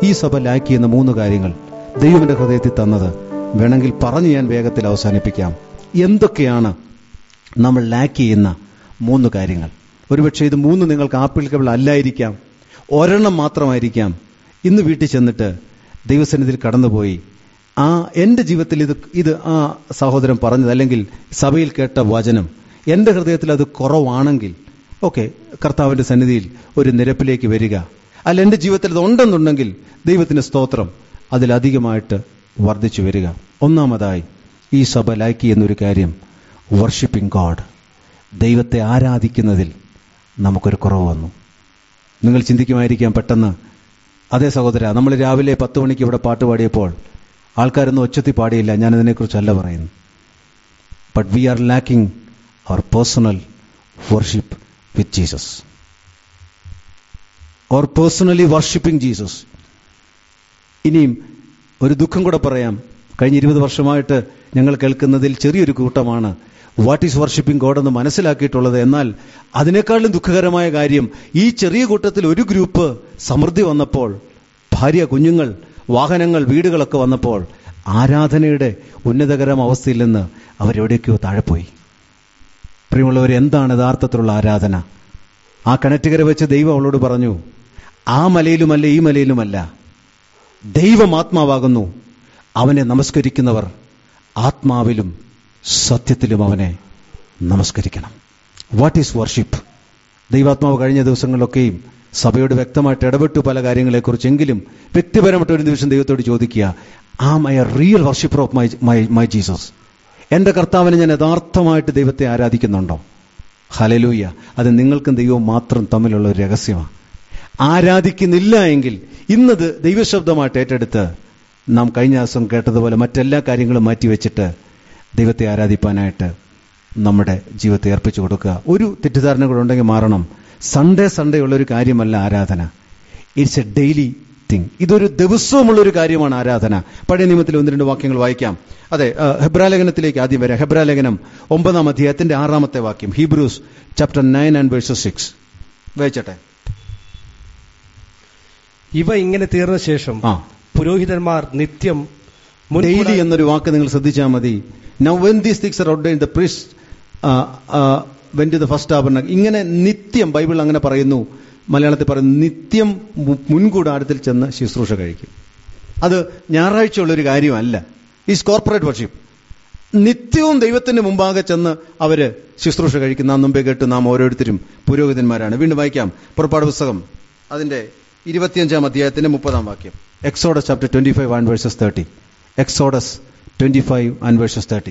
ഈ സഭ ലാക്ക് ചെയ്യുന്ന മൂന്ന് കാര്യങ്ങൾ ദൈവം എൻ്റെ ഹൃദയത്തിൽ തന്നത് വേണമെങ്കിൽ പറഞ്ഞ് ഞാൻ വേഗത്തിൽ അവസാനിപ്പിക്കാം എന്തൊക്കെയാണ് നമ്മൾ ലാക്ക് ചെയ്യുന്ന മൂന്ന് കാര്യങ്ങൾ ഒരുപക്ഷെ ഇത് മൂന്ന് നിങ്ങൾക്ക് ആപ്പിളിക്കബിൾ അല്ലായിരിക്കാം ഒരെണ്ണം മാത്രമായിരിക്കാം ഇന്ന് വീട്ടിൽ ചെന്നിട്ട് ദൈവസന്നിധിയിൽ കടന്നുപോയി ആ എൻ്റെ ജീവിതത്തിൽ ഇത് ഇത് ആ സഹോദരൻ പറഞ്ഞത് അല്ലെങ്കിൽ സഭയിൽ കേട്ട വചനം എൻ്റെ ഹൃദയത്തിൽ അത് കുറവാണെങ്കിൽ ഓക്കെ കർത്താവിൻ്റെ സന്നിധിയിൽ ഒരു നിരപ്പിലേക്ക് വരിക അല്ല എൻ്റെ ജീവിതത്തിൽ ഇത് ഉണ്ടെന്നുണ്ടെങ്കിൽ ദൈവത്തിന് സ്തോത്രം അതിലധികമായിട്ട് വർദ്ധിച്ചു വരിക ഒന്നാമതായി ഈ സഭ ലൈക്ക് ചെയ്യുന്നൊരു കാര്യം വർഷിപ്പിംഗ് ഗോഡ് ദൈവത്തെ ആരാധിക്കുന്നതിൽ നമുക്കൊരു കുറവ് വന്നു നിങ്ങൾ ചിന്തിക്കുമായിരിക്കാം പെട്ടെന്ന് അതേ സഹോദര നമ്മൾ രാവിലെ പത്ത് മണിക്ക് ഇവിടെ പാട്ട് പാടിയപ്പോൾ ആൾക്കാരൊന്നും ഒച്ചത്തി പാടിയില്ല ഞാനതിനെക്കുറിച്ചല്ല പറയുന്നു but we are lacking our personal worship with Jesus or personally worshipping Jesus ഇനിയും ഒരു ദുഃഖം കൂടെ പറയാം കഴിഞ്ഞ ഇരുപത് വർഷമായിട്ട് ഞങ്ങൾ കേൾക്കുന്നതിൽ ചെറിയൊരു കൂട്ടമാണ് വാട്ട് ഈസ് വർഷിപ്പിംഗ് ഗോഡ് എന്ന് മനസ്സിലാക്കിയിട്ടുള്ളത് എന്നാൽ അതിനേക്കാളും ദുഃഖകരമായ കാര്യം ഈ ചെറിയ കൂട്ടത്തിൽ ഒരു ഗ്രൂപ്പ് സമൃദ്ധി വന്നപ്പോൾ ഭാര്യ കുഞ്ഞുങ്ങൾ വാഹനങ്ങൾ വീടുകളൊക്കെ വന്നപ്പോൾ ആരാധനയുടെ ഉന്നതകരം അവസ്ഥയിൽ നിന്ന് അവരെവിടേക്കോ താഴെ പോയി പ്രിയമുള്ളവർ എന്താണ് യഥാർത്ഥത്തിലുള്ള ആരാധന ആ കിണറ്റുകര വെച്ച് ദൈവം അവളോട് പറഞ്ഞു ആ മലയിലുമല്ല ഈ മലയിലുമല്ല ദൈവം ആത്മാവാകുന്നു അവനെ നമസ്കരിക്കുന്നവർ ആത്മാവിലും സത്യത്തിലും അവനെ നമസ്കരിക്കണം വാട്ട് ഈസ് വർഷിപ്പ് ദൈവാത്മാവ് കഴിഞ്ഞ ദിവസങ്ങളിലൊക്കെയും സഭയോട് വ്യക്തമായിട്ട് ഇടപെട്ടു പല കാര്യങ്ങളെക്കുറിച്ചെങ്കിലും വ്യക്തിപരമായിട്ട് ഒരു നിമിഷം ദൈവത്തോട് ചോദിക്കുക am I a real worshipper of my my my Jesus എന്റെ കർത്താവിനെ ഞാൻ യഥാർത്ഥമായിട്ട് ദൈവത്തെ ആരാധിക്കുന്നുണ്ടോ ഹലലൂയ അത് നിങ്ങൾക്കും ദൈവവും മാത്രം തമ്മിലുള്ള ഒരു രഹസ്യമാണ് ആരാധിക്കുന്നില്ല എങ്കിൽ ഇന്നത് ദൈവശബ്ദമായിട്ട് ഏറ്റെടുത്ത് നാം കഴിഞ്ഞ ദിവസം കേട്ടതുപോലെ മറ്റെല്ലാ കാര്യങ്ങളും മാറ്റിവെച്ചിട്ട് ദൈവത്തെ ആരാധിപ്പാനായിട്ട് നമ്മുടെ ജീവിതത്തെ ഏർപ്പിച്ചു കൊടുക്കുക ഒരു തെറ്റിദ്ധാരണ കൂടെ ഉണ്ടെങ്കിൽ മാറണം സൺഡേ സൺഡേ ഉള്ള ഒരു കാര്യമല്ല ആരാധന ഇറ്റ്സ് എ ഡെയിലി തിങ് ഇതൊരു ദിവസവുമുള്ള ഒരു കാര്യമാണ് ആരാധന പഴയ നിയമത്തിൽ ഒന്ന് രണ്ട് വാക്യങ്ങൾ വായിക്കാം അതെ ഹെബ്രാലേഖനത്തിലേക്ക് ആദ്യം വരാം ഹെബ്രാലേഖനം ഒമ്പതാം അധ്യായത്തിന്റെ ആറാമത്തെ വാക്യം Hebrews chapter nine and verses six വായിച്ചട്ടെ ഇവ ഇങ്ങനെ തീർന്ന ശേഷം ആ പുരോഹിതന്മാർ നിത്യം ഡെയിലി മുൻകൂറായി എന്നൊരു വാക്ക് നിങ്ങൾ ശ്രദ്ധിച്ചാൽ മതി now when these things are out the priest went to the first ആഭരണ ഇങ്ങനെ നിത്യം ബൈബിൾ അങ്ങനെ പറയുന്നു മലയാളത്തിൽ പറയുന്നു നിത്യം മു- മുൻകൂടാരത്തിൽ ചെന്ന് ശുശ്രൂഷ കഴിക്കും അത് ഞായറാഴ്ച ഉള്ളൊരു കാര്യമല്ല ഈസ് കോർപ്പറേറ്റ് വർഷിപ്പ് നിത്യവും ദൈവത്തിന്റെ മുമ്പാകെ ചെന്ന് അവര് ശുശ്രൂഷ കഴിക്കുന്ന നാം മുമ്പേ കേട്ട് നാം ഓരോരുത്തരും പുരോഹിതന്മാരാണ് വീണ്ടും വായിക്കാം പുറപ്പാട് പുസ്തകം അതിന്റെ ഇരുപത്തിയഞ്ചാം അധ്യായത്തിന്റെ മുപ്പതാം വാക്യം Exodus chapter twenty five and verses thirty Exodus twenty five and verses thirty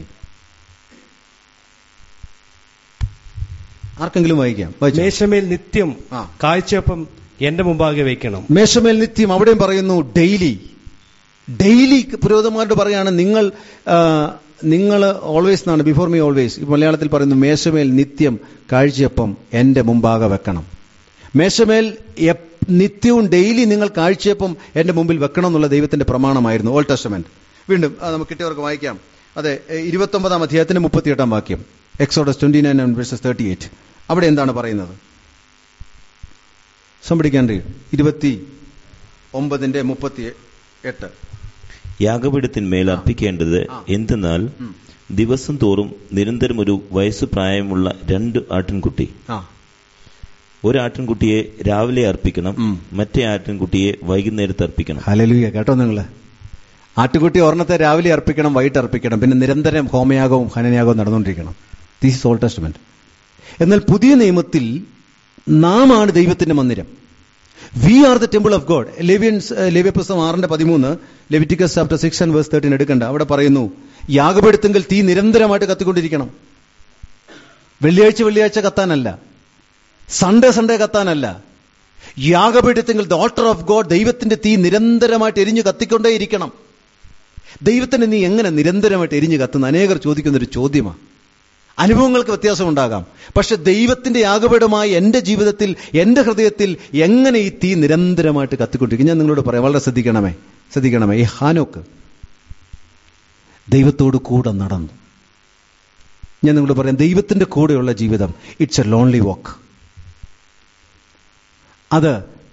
ആർക്കെങ്കിലും വായിക്കാം വായിച്ചോ. മേശമേൽ നിത്യം ആ. കാഴ്ചയപ്പം എന്റെ മുമ്പാകെ വയ്ക്കണം മേശമേൽ നിത്യം അവിടെയും പറയുന്നു ഡെയിലി ഡെയിലി പുരോഹിതന്മാരോട് പറയാണ് നിങ്ങൾ നിങ്ങൾ ഓൾവേസ് എന്നാണ് ബിഫോർ മീ ഓൾവേസ് മലയാളത്തിൽ പറയുന്നു മേശമേൽ നിത്യം കാഴ്ചയപ്പം എന്റെ മുമ്പാകെ വെക്കണം മേശമേൽ എപ്- നിത്യവും ഡെയിലി നിങ്ങൾ കാഴ്ചയപ്പം എന്റെ മുമ്പിൽ വെക്കണം എന്നുള്ള ദൈവത്തിന്റെ പ്രമാണമായിരുന്നു ഓൾഡ് ടെസ്റ്റമെന്റ് വീണ്ടും അത് നമുക്ക് കിട്ടിയവർക്ക് വായിക്കാം അതെ ഇരുപത്തൊമ്പതാം അധ്യായത്തിന്റെ മുപ്പത്തിയെട്ടാം വാക്യം Exodus twenty nine verses thirty eight അവിടെ എന്താണ് പറയുന്നത് സംഭടിക്കാൻ ഇരുപത്തി ഒമ്പതിന്റെ മുപ്പത്തി എട്ട് യാഗപീഠത്തിന്മേൽ അർപ്പിക്കേണ്ടത് ആ. എന്തെന്നാൽ ഉം. ദിവസം തോറും നിരന്തരം ഒരു വയസ്സു പ്രായമുള്ള രണ്ട് ആട്ടിൻകുട്ടി ആ ഒരു ആട്ടിൻകുട്ടിയെ രാവിലെ അർപ്പിക്കണം ഉം. മറ്റേ ആട്ടിൻകുട്ടിയെ വൈകുന്നേരത്ത് അർപ്പിക്കണം ഹലലുയ കേട്ടോ നിങ്ങൾ ആട്ടുകുട്ടി ഒരെണ്ണത്തെ രാവിലെ അർപ്പിക്കണം വൈകിട്ട് അർപ്പിക്കണം പിന്നെ നിരന്തരം ഹോമയാഗവും ഹനനയാഗവും നടന്നുകൊണ്ടിരിക്കണം ദിസ് ഇസ് ഓൾ ടെസ്റ്റ്മെന്റ് എന്നാൽ പുതിയ നിയമത്തിൽ നാം ആണ് ദൈവത്തിന്റെ മന്ദിരം we are the temple of God ലെവിയൻസ് ലെവ്യ പുസ്തകം ആറിന്റെ പതിമൂന്ന് Leviticus chapter six and verse thirteen എടുക്കണ്ട അവിടെ പറയുന്നു യാഗപ്പെടുത്തെങ്കിൽ തീ നിരന്തരമായിട്ട് കത്തിക്കൊണ്ടിരിക്കണം വെള്ളിയാഴ്ച വെള്ളിയാഴ്ച കത്താനല്ല സൺഡേ സൺഡേ കത്താനല്ല യാഗപീഠത്തെങ്കിൽ ദ ഓൾട്ടർ ഓഫ് ഗോഡ് ദൈവത്തിന്റെ തീ നിരന്തരമായിട്ട് എരിഞ്ഞു കത്തിക്കൊണ്ടേയിരിക്കണം ദൈവത്തിന് നീ എങ്ങനെ നിരന്തരമായിട്ട് എരിഞ്ഞു കത്തുന്ന അനേകർ ചോദിക്കുന്ന ഒരു ചോദ്യമാണ് അനുഭവങ്ങൾക്ക് വ്യത്യാസമുണ്ടാകാം പക്ഷെ ദൈവത്തിന്റെ യാഗപീഠമായി എന്റെ ജീവിതത്തിൽ എന്റെ ഹൃദയത്തിൽ എങ്ങനെ ഈ തീ നിരന്തരമായിട്ട് കത്തിക്കൊണ്ടിരിക്കും ഞാൻ നിങ്ങളോട് പറയാം വളരെ ശ്രദ്ധിക്കണമേ ശ്രദ്ധിക്കണമേ ഈ ഹാനോക്ക് ദൈവത്തോട് കൂടെ നടന്നു ഞാൻ നിങ്ങളോട് പറയാം ദൈവത്തിന്റെ കൂടെയുള്ള ജീവിതം ഇറ്റ്സ് എ ലോൺലി വാക്ക് അത്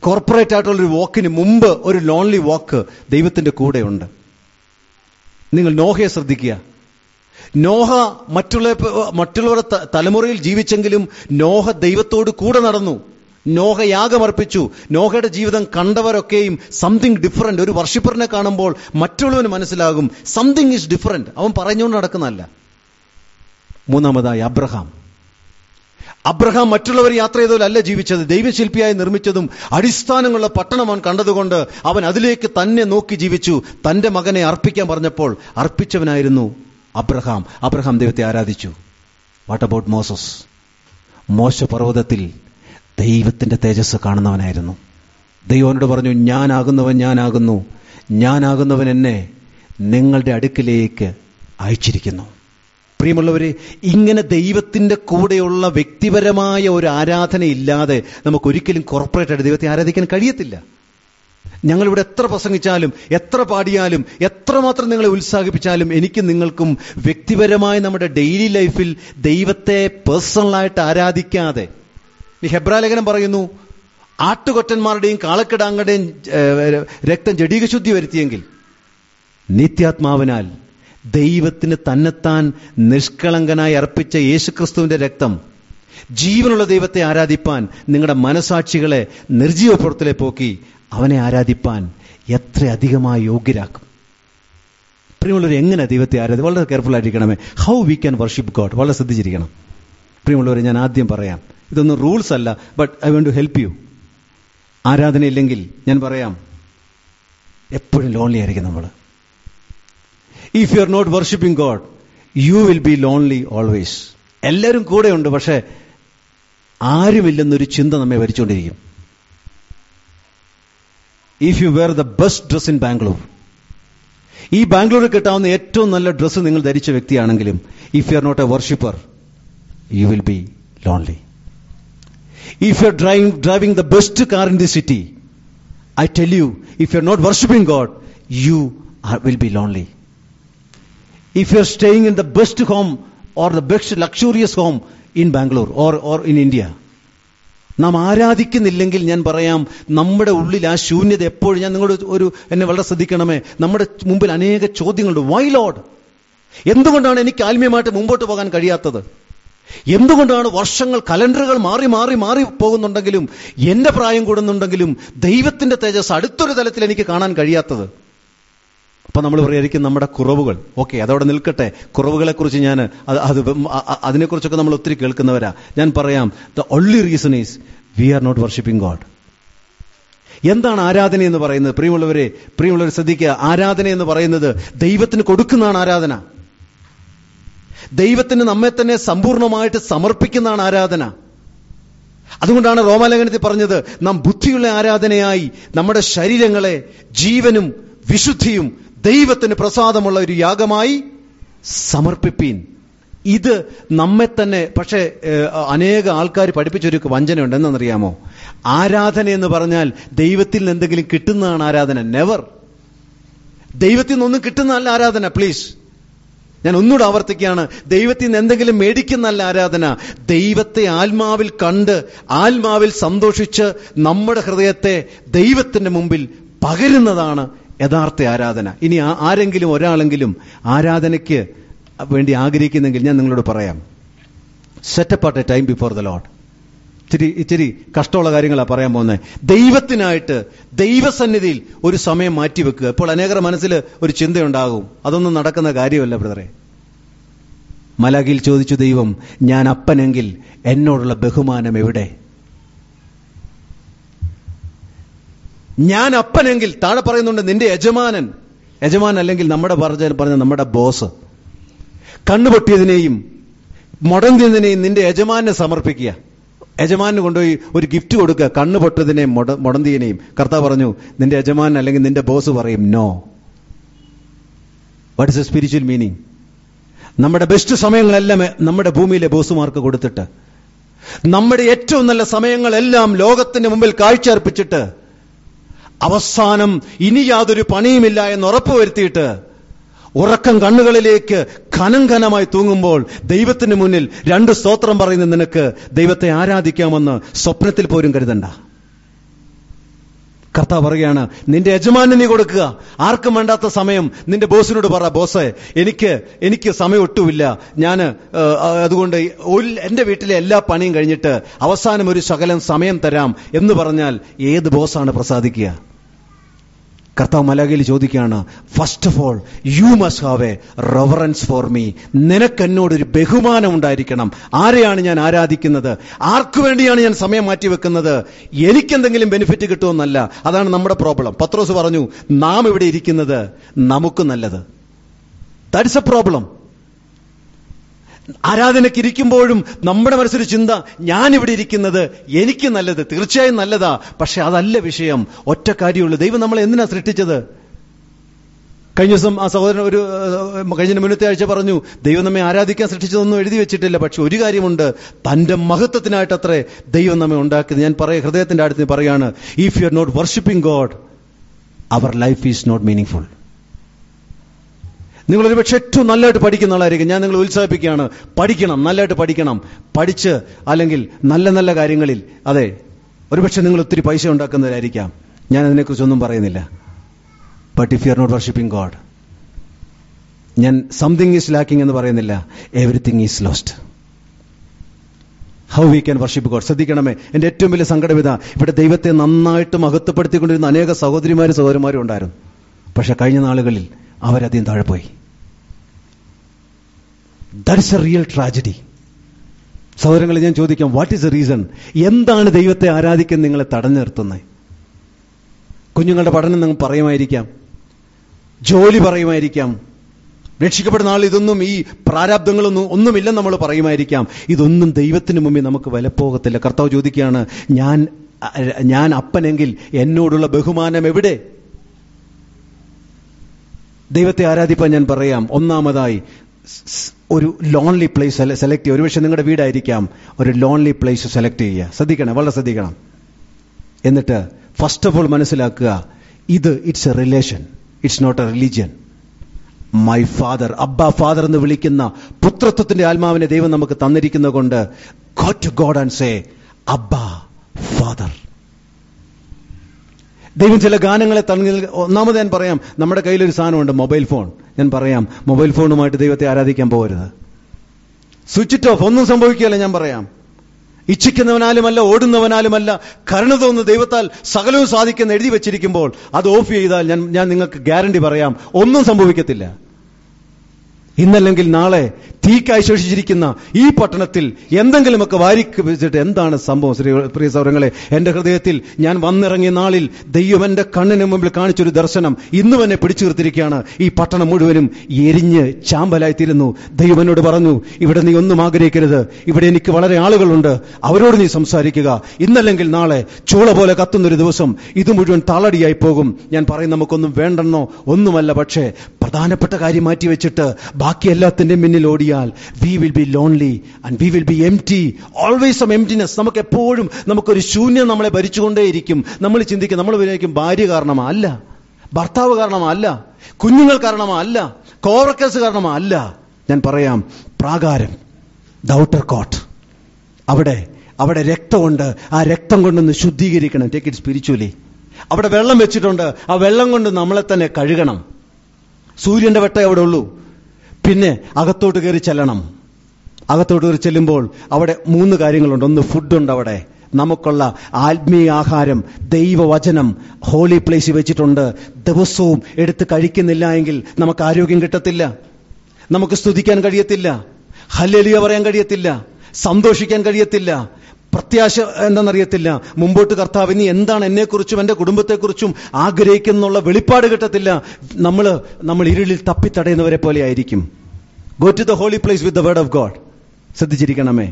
കോർപ്പറേറ്റ് ആയിട്ടുള്ള ഒരു വാക്കിന് മുമ്പ് ഒരു ലോൺലി വാക്ക് ദൈവത്തിന്റെ കൂടെയുണ്ട് നിങ്ങൾ നോഹയെ ശ്രദ്ധിക്കുക നോഹ മറ്റുള്ള മറ്റുള്ളവരുടെ ത- തലമുറയിൽ ജീവിച്ചെങ്കിലും നോഹ ദൈവത്തോട് കൂടെ നടന്നു നോഹ യാഗമർപ്പിച്ചു നോഹയുടെ ജീവിതം കണ്ടവരൊക്കെയും സംതിങ് ഡിഫറെന്റ് ഒരു വർഷിപ്പറിനെ കാണുമ്പോൾ മറ്റുള്ളവന് മനസ്സിലാകും സംതിങ് ഈസ് ഡിഫറെന്റ് അവൻ പറഞ്ഞുകൊണ്ട് നടക്കുന്നതല്ല മൂന്നാമതായി അബ്രഹാം അബ്രഹാം മറ്റുള്ളവർ യാത്ര ചെയ്തവരല്ല ജീവിച്ചത് ദൈവശില്പിയായി നിർമ്മിച്ചതും അടിസ്ഥാനങ്ങളുള്ള പട്ടണം അവൻ കണ്ടതുകൊണ്ട് അവൻ അതിലേക്ക് തന്നെ നോക്കി ജീവിച്ചു തന്റെ മകനെ അർപ്പിക്കാൻ പറഞ്ഞപ്പോൾ അർപ്പിച്ചവനായിരുന്നു അബ്രഹാം അബ്രഹാം ദൈവത്തെ ആരാധിച്ചു വാട്ട് അബൌട്ട് മോസസ് മോശ പർവ്വതത്തിൽ ദൈവത്തിന്റെ തേജസ് കാണുന്നവനായിരുന്നു ദൈവനോട് പറഞ്ഞു ഞാനാകുന്നവൻ ഞാനാകുന്നു ഞാനാകുന്നവൻ എന്നെ നിങ്ങളുടെ അടുക്കിലേക്ക് അയച്ചിരിക്കുന്നു പ്രിയമുള്ളവരെ ഇങ്ങനെ ദൈവത്തിന്റെ കൂടെയുള്ള വ്യക്തിപരമായ ഒരു ആരാധന ഇല്ലാതെ നമുക്ക് ഒരിക്കലും കോർപ്പറേറ്റ് ആയിട്ട് ദൈവത്തെ ആരാധിക്കാൻ കഴിയത്തില്ല ഞങ്ങളിവിടെ എത്ര പ്രസംഗിച്ചാലും എത്ര പാടിയാലും എത്രമാത്രം നിങ്ങളെ ഉത്സാഹിപ്പിച്ചാലും എനിക്കും നിങ്ങൾക്കും വ്യക്തിപരമായി നമ്മുടെ ഡെയിലി ലൈഫിൽ ദൈവത്തെ പേഴ്സണലായിട്ട് ആരാധിക്കാതെ ഈ ഹെബ്രാലേഖനം പറയുന്നു ആട്ടുകൊറ്റന്മാരുടെയും കാളക്കിടാങ്ങളുടെയും ഏഹ്, രക്തം ജഡീകശുദ്ധി വരുത്തിയെങ്കിൽ നിത്യാത്മാവിനാൽ ദൈവത്തിന് തന്നെത്താൻ നിഷ്കളങ്കനായി അർപ്പിച്ച യേശുക്രിസ്തുവിന്റെ രക്തം ജീവനുള്ള ദൈവത്തെ ആരാധിപ്പാൻ നിങ്ങളുടെ മനസാക്ഷികളെ നിർജീവപ്പുറത്തിലെ പോക്കി അവനെ ആരാധിപ്പാൻ എത്ര അധികമായി യോഗ്യരാക്കും പ്രിയമുള്ളവർ എങ്ങനെ ദൈവത്തെ ആരാധി വളരെ കെയർഫുൾ ആയിരിക്കണമേ how we can worship God വളരെ ശ്രദ്ധിച്ചിരിക്കണം പ്രിയമുള്ളവരെ ഞാൻ ആദ്യം പറയാം ഇതൊന്നും റൂൾസ് അല്ല but I want to help you ആരാധനയില്ലെങ്കിൽ ഞാൻ പറയാം എപ്പോഴും ലോൺലി ആയിരിക്കും നമ്മൾ if you are not worshipping God you will be lonely always എല്ലാവരും കൂടെയുണ്ട് പക്ഷേ ആരുമില്ലെന്നൊരു ചിന്ത നമ്മെ ഭരിച്ചുകൊണ്ടിരിക്കും if you wear the best dress in Bangalore ഈ ബാംഗ്ലൂരിൽ കിട്ടാവുന്ന ഏറ്റവും നല്ല ഡ്രസ്സ് നിങ്ങൾ ധരിച്ച വ്യക്തിയാണെങ്കിലും if you are not a worshipper you will be lonely if you are driving driving the best car in the city I tell you if you are not worshipping God you will be lonely if you're staying in the best home or the best luxurious home in Bangalore or, or in India, നാം ആരാധിക്കുന്നില്ലെങ്കിൽ ഞാൻ പറയാം നമ്മുടെ ഉള്ളിൽ ആ ശൂന്യത എപ്പോഴും ഞാൻ നിങ്ങളോട് ഒരു എന്നെ വളരെ ശ്രദ്ധിക്കണമേ നമ്മുടെ മുമ്പിൽ അനേക ചോദ്യങ്ങളുണ്ട് വൈ ലോഡ് എന്തുകൊണ്ടാണ് എനിക്ക് ആത്മീയമായിട്ട് മുമ്പോട്ട് പോകാൻ കഴിയാത്തത് എന്തുകൊണ്ടാണ് വർഷങ്ങൾ കലണ്ടറുകൾ മാറി മാറി മാറി പോകുന്നുണ്ടെങ്കിലും എന്റെ പ്രായം കൂടുന്നുണ്ടെങ്കിലും ദൈവത്തിന്റെ തേജസ് അടുത്തൊരു തലത്തിൽ എനിക്ക് കാണാൻ കഴിയാത്തത് അപ്പൊ നമ്മൾ പറയായിരിക്കും നമ്മുടെ കുറവുകൾ ഓക്കെ അതവിടെ നിൽക്കട്ടെ കുറവുകളെ കുറിച്ച് ഞാൻ അത് അത് അ- അ- അതിനെക്കുറിച്ചൊക്കെ നമ്മൾ ഒത്തിരി കേൾക്കുന്നവരാ ഞാൻ പറയാം the only reason is we are not worshipping God എന്താണ് ആരാധന എന്ന് പറയുന്നത് പ്രിയമുള്ളവരെ പ്രിയമുള്ളവർ ശ്രദ്ധിക്കുക ആരാധന എന്ന് പറയുന്നത് ദൈവത്തിന് കൊടുക്കുന്നതാണ് ആരാധന ദൈവത്തിന് നമ്മെ തന്നെ സമ്പൂർണ്ണമായിട്ട് സമർപ്പിക്കുന്നതാണ് ആരാധന അതുകൊണ്ടാണ് റോമാലേഖനത്തിൽ പറഞ്ഞത് നാം ബുദ്ധിയുള്ള ആരാധനയായി നമ്മുടെ ശരീരങ്ങളെ ജീവനും വിശുദ്ധിയും ദൈവത്തിന് പ്രസാദമുള്ള ഒരു യാഗമായി സമർപ്പിപ്പീൻ ഇത് നമ്മെ തന്നെ പക്ഷേ ഏഹ്, അനേക ആൾക്കാർ പഠിപ്പിച്ചൊരു വഞ്ചനയുണ്ട് എന്നറിയാമോ ആരാധന എന്ന് പറഞ്ഞാൽ ദൈവത്തിൽ നിന്ന് എന്തെങ്കിലും കിട്ടുന്നതാണ് ആരാധന നെവർ ദൈവത്തിൽ നിന്നൊന്നും കിട്ടുന്നതല്ല ആരാധന പ്ലീസ് ഞാൻ ഒന്നുകൂടെ ആവർത്തിക്കുകയാണ് ദൈവത്തിൽ നിന്ന് എന്തെങ്കിലും മേടിക്കുന്നല്ല ആരാധന ദൈവത്തെ ആത്മാവിൽ കണ്ട് ആത്മാവിൽ സന്തോഷിച്ച് നമ്മുടെ ഹൃദയത്തെ ദൈവത്തിന്റെ മുമ്പിൽ പകരുന്നതാണ് യഥാർത്ഥ ആരാധന ഇനി ആ- ആരെങ്കിലും ഒരാളെങ്കിലും ആരാധനയ്ക്ക് വേണ്ടി ആഗ്രഹിക്കുന്നെങ്കിൽ ഞാൻ നിങ്ങളോട് പറയാം setup at a time before the Lord ഇച്ചിരി ഇച്ചിരി കഷ്ടമുള്ള കാര്യങ്ങളാണ് പറയാൻ പോകുന്നത് ദൈവത്തിനായിട്ട് ദൈവസന്നിധിയിൽ ഒരു സമയം മാറ്റിവെക്കുക ഇപ്പോൾ അനേകരുടെ മനസ്സിൽ ഒരു ചിന്തയുണ്ടാകും അതൊന്നും നടക്കുന്ന കാര്യമല്ല ബ്രദറെ മലകിൽ ചോദിച്ചു ദൈവം ഞാൻ അപ്പനെങ്കിൽ എന്നോടുള്ള ബഹുമാനം എവിടെ ഞാൻ അപ്പനെങ്കിൽ താഴെ പറയുന്നുണ്ട് നിന്റെ യജമാനൻ യജമാൻ അല്ലെങ്കിൽ നമ്മുടെ പറഞ്ഞ പറഞ്ഞ നമ്മുടെ ബോസ് കണ്ണുപൊട്ടിയതിനെയും മുടന്തിയതിനെയും നിന്റെ യജമാനെ സമർപ്പിക്കുക യജമാന് കൊണ്ടുപോയി ഒരു ഗിഫ്റ്റ് കൊടുക്കുക കണ്ണു പൊട്ടതിനെയും മുട മുടന്തിയനെയും കർത്താവ് പറഞ്ഞു നിന്റെ യജമാൻ അല്ലെങ്കിൽ നിന്റെ ബോസ് പറയും no what is a spiritual meaning നമ്മുടെ ബെസ്റ്റ് സമയങ്ങളെല്ലാം നമ്മുടെ ഭൂമിയിലെ ബോസുമാർക്ക് കൊടുത്തിട്ട് നമ്മുടെ ഏറ്റവും നല്ല സമയങ്ങളെല്ലാം ലോകത്തിന്റെ മുമ്പിൽ കാഴ്ചയർപ്പിച്ചിട്ട് അവസാനം ഇനി യാതൊരു പണിയുമില്ല എന്ന് ഉറപ്പുവരുത്തിയിട്ട് ഉറക്കം കണ്ണുകളിലേക്ക് ഘനം ഘനമായി തൂങ്ങുമ്പോൾ ദൈവത്തിന് മുന്നിൽ രണ്ട് സ്തോത്രം പറയുന്ന നിനക്ക് ദൈവത്തെ ആരാധിക്കാമെന്ന് സ്വപ്നത്തിൽ പോലും കരുതണ്ട കർത്താവ് പറയുകയാണ് നിന്റെ യജമാനന് നീ കൊടുക്കുക ആർക്കും വേണ്ടാത്ത സമയം നിന്റെ ബോസിനോട് പറ ബോസേ എനിക്ക് എനിക്ക് സമയം ഒട്ടുമില്ല ഞാൻ അതുകൊണ്ട് ഒരു- എന്റെ വീട്ടിലെ എല്ലാ പണിയും കഴിഞ്ഞിട്ട് അവസാനം ഒരു ശകലം സമയം തരാം എന്ന് പറഞ്ഞാൽ ഏത് ബോസാണ് പ്രസാദിക്കുക കർത്താവ് മലകയിൽ ചോദിക്കുകയാണ് first of all you must have a reverence for me നിനക്ക് എന്നോടൊരു ബഹുമാനം ഉണ്ടായിരിക്കണം ആരെയാണ് ഞാൻ ആരാധിക്കുന്നത് ആർക്കു വേണ്ടിയാണ് ഞാൻ സമയം മാറ്റി വെക്കുന്നത് എനിക്കെന്തെങ്കിലും ബെനിഫിറ്റ് കിട്ടുമെന്നല്ല അതാണ് നമ്മുടെ പ്രോബ്ലം പത്രോസ് പറഞ്ഞു നാം ഇവിടെ ഇരിക്കുന്നത് നമുക്ക് നല്ലത് ദാറ്റ്സ് എ പ്രോബ്ലം ആരാധനയ്ക്ക് ഇരിക്കുമ്പോഴും നമ്മുടെ മനസ്സിൽ ചിന്ത ഞാൻ ഇവിടെ ഇരിക്കുന്നത് എനിക്ക് നല്ലത് തീർച്ചയായും നല്ലതാ പക്ഷെ അതല്ല വിഷയം ഒറ്റ കാര്യമുള്ളൂ ദൈവം നമ്മളെ എന്തിനാ സൃഷ്ടിച്ചത് കഴിഞ്ഞ ദിവസം ആ സഹോദരൻ ഒരു ഏഹ്, കഴിഞ്ഞ മുന്നത്തെ ആഴ്ച പറഞ്ഞു ദൈവം നമ്മെ ആരാധിക്കാൻ സൃഷ്ടിച്ചതൊന്നും എഴുതി വെച്ചിട്ടില്ല പക്ഷെ ഒരു കാര്യമുണ്ട് തന്റെ മഹത്വത്തിനായിട്ടത്രേ ദൈവം നമ്മെ ഉണ്ടാക്കിയത് ഞാൻ പറയ ഹൃദയത്തിന്റെ അടുത്ത് പറയാണ് if you are not worshipping God our life is not meaningful നിങ്ങൾ ഒരുപക്ഷെ ഏറ്റവും നല്ലതായിട്ട് പഠിക്കുന്ന ആളായിരിക്കും ഞാൻ നിങ്ങളെ ഉത്സാഹിപ്പിക്കുകയാണ് പഠിക്കണം നല്ലതായിട്ട് പഠിക്കണം പഠിച്ച് അല്ലെങ്കിൽ നല്ല നല്ല കാര്യങ്ങളിൽ അതെ ഒരുപക്ഷെ നിങ്ങൾ ഒത്തിരി പൈസ ഉണ്ടാക്കുന്നവരായിരിക്കാം ഞാൻ അതിനെക്കുറിച്ചൊന്നും പറയുന്നില്ല but if you are not worshipping God ഞാൻ സംതിങ് ഈസ് ലാക്കിംഗ് എന്ന് പറയുന്നില്ല everything is lost how we can worship God ശ്രദ്ധിക്കണമേ എന്റെ ഏറ്റവും വലിയ സങ്കടവിത ഇവിടെ ദൈവത്തെ നന്നായിട്ട് മഹത്വപ്പെടുത്തിക്കൊണ്ടിരുന്ന അനേക സഹോദരിമാരും സഹോദരന്മാരും ഉണ്ടായിരുന്നു പക്ഷെ കഴിഞ്ഞ നാളുകളിൽ അവരധികം താഴെ പോയി ദാറ്റ്സ് എ റിയൽ ട്രാജഡി സഹോദരങ്ങളെ ഞാൻ ചോദിക്കാം വാട്ട് ഈസ് എ റീസൺ എന്താണ് ദൈവത്തെ ആരാധിക്കാൻ നിങ്ങളെ തടഞ്ഞു നിർത്തുന്നത് കുഞ്ഞുങ്ങളുടെ പഠനം നിങ്ങൾ പറയുമായിരിക്കാം ജോലി പറയുമായിരിക്കാം രക്ഷിക്കപ്പെടുന്ന ആൾ ഇതൊന്നും ഈ പ്രാരാബ്ദങ്ങളൊന്നും ഒന്നുമില്ലെന്ന് നമ്മൾ പറയുമായിരിക്കാം ഇതൊന്നും ദൈവത്തിന് മുമ്പിൽ നമുക്ക് വിലപ്പോകത്തില്ല കർത്താവ് ചോദിക്കുകയാണ് ഞാൻ ഞാൻ അപ്പനെങ്കിൽ എന്നോടുള്ള ബഹുമാനം എവിടെ ദൈവത്തെ ആരാധിപ്പാൻ ഞാൻ പറയാം ഒന്നാമതായി സ്- സ് ഒരു ലോൺലി പ്ലേസ് സെലക്ട് ചെയ്യുക ഒരുപക്ഷെ നിങ്ങളുടെ വീടായിരിക്കാം ഒരു ലോൺലി പ്ലേസ് സെലക്ട് ചെയ്യുക ശ്രദ്ധിക്കണം വളരെ ശ്രദ്ധിക്കണം എന്നിട്ട് ഫസ്റ്റ് ഓഫ് ഓൾ മനസ്സിലാക്കുക ഇത് it's a relation it's not a religion my father അബ്ബ ഫാദർ എന്ന് വിളിക്കുന്ന പുത്രത്വത്തിന്റെ ആത്മാവിനെ ദൈവം നമുക്ക് തന്നിരിക്കുന്നത് കൊണ്ട് God to God and say അബ്ബ ഫാദർ ദൈവം ചില ഗാനങ്ങളെ തങ്ങി ഒന്നാമത് ഞാൻ പറയാം നമ്മുടെ കയ്യിലൊരു സാധനമുണ്ട് മൊബൈൽ ഫോൺ ഞാൻ പറയാം മൊബൈൽ ഫോണുമായിട്ട് ദൈവത്തെ ആരാധിക്കാൻ പോകരുത് സ്വിച്ച് ഇറ്റ് ഓഫ് ഒന്നും സംഭവിക്കുകയല്ല ഞാൻ പറയാം ഇച്ഛിക്കുന്നവനാലുമല്ല ഓടുന്നവനാലുമല്ല കരുണ തോന്നുന്ന ദൈവത്താൽ സകലവും സാധിക്കുന്ന എഴുതി വെച്ചിരിക്കുമ്പോൾ അത് ഓഫ് ചെയ്താൽ ഞാൻ ഞാൻ നിങ്ങൾക്ക് ഗ്യാരണ്ടി പറയാം ഒന്നും സംഭവിക്കത്തില്ല ഇന്നല്ലെങ്കിൽ നാളെ തീക്കായി ശേഷിച്ചിരിക്കുന്ന ഈ പട്ടണത്തിൽ എന്തെങ്കിലുമൊക്കെ വാരിക്ക് വെച്ചിട്ട് എന്താണ് സംഭവം ശ്രീ പ്രിയ സൗരങ്ങളെ എന്റെ ഹൃദയത്തിൽ ഞാൻ വന്നിറങ്ങിയ നാളിൽ ദൈവം എന്റെ കണ്ണിന് മുമ്പിൽ കാണിച്ചൊരു ദർശനം ഇന്നും എന്നെ പിടിച്ചു നിർത്തിയിരിക്കുകയാണ് ഈ പട്ടണം മുഴുവനും എരിഞ്ഞ് ചാമ്പലായിത്തീരുന്നു ദൈവം എന്നോട് പറഞ്ഞു ഇവിടെ നീ ഒന്നും ആഗ്രഹിക്കരുത് ഇവിടെ എനിക്ക് വളരെ ആളുകളുണ്ട് അവരോട് നീ സംസാരിക്കുക ഇന്നല്ലെങ്കിൽ നാളെ ചൂള പോലെ കത്തുന്നൊരു ദിവസം ഇത് മുഴുവൻ താളടിയായി പോകും ഞാൻ പറയും നമുക്കൊന്നും വേണ്ടെന്നോ ഒന്നുമല്ല പക്ഷേ പ്രധാനപ്പെട്ട കാര്യം മാറ്റി വെച്ചിട്ട് ബാക്കി എല്ലാത്തിന്റെയും മുന്നിൽ ഓടിയാൽ we will be lonely and we will be empty always some emptiness നമുക്ക് എപ്പോഴും നമുക്കൊരു ശൂന്യം നമ്മളെ ഭരിച്ചുകൊണ്ടേയിരിക്കും നമ്മൾ ചിന്തിക്കും നമ്മൾ വിചാരിക്കും ഭാര്യ കാരണമാ അല്ല ഭർത്താവ് കാരണമാ അല്ല കുഞ്ഞുങ്ങൾ കാരണമാ അല്ല കോവർക്കേഴ്സ് കാരണമാ അല്ല ഞാൻ പറയാം പ്രാകാരം ദൗട്ടർ കോട്ട് അവിടെ അവിടെ രക്തമുണ്ട് ആ രക്തം കൊണ്ടൊന്ന് ശുദ്ധീകരിക്കണം ടേക്ക് ഇറ്റ് സ്പിരിച്വലി അവിടെ വെള്ളം വെച്ചിട്ടുണ്ട് ആ വെള്ളം കൊണ്ട് നമ്മളെ തന്നെ കഴുകണം സൂര്യന്റെ വെട്ടം അവിടെ ഉള്ളൂ പിന്നെ അകത്തോട്ട് കയറി ചെല്ലണം അകത്തോട്ട് കയറി ചെല്ലുമ്പോൾ അവിടെ മൂന്ന് കാര്യങ്ങളുണ്ട് ഒന്ന് ഫുഡുണ്ട് അവിടെ നമുക്കുള്ള ആത്മീയ ആഹാരം ദൈവവചനം ഹോളി പ്ലേസിൽ വെച്ചിട്ടുണ്ട് ദിവസവും എടുത്ത് കഴിക്കുന്നില്ല എങ്കിൽ നമുക്ക് ആരോഗ്യം കിട്ടത്തില്ല നമുക്ക് സ്തുതിക്കാൻ കഴിയത്തില്ല ഹല്ലേലിയ പറയാൻ കഴിയത്തില്ല സന്തോഷിക്കാൻ കഴിയത്തില്ല പ്രത്യാശ എന്താണെന്നറിയത്തില്ല മുമ്പോട്ട് കർത്താവ് ഇനി എന്താണ് എന്നെക്കുറിച്ചും എൻ്റെ കുടുംബത്തെക്കുറിച്ചും ആഗ്രഹിക്കുന്നുള്ള വെളിപ്പാട് കിട്ടത്തില്ല നമ്മൾ നമ്മൾ ഇരുളിൽ തപ്പിത്തടയുന്നവരെ പോലെ ആയിരിക്കും go to the holy place with the word of God ശ്രദ്ധിച്ചിരിക്കണമേ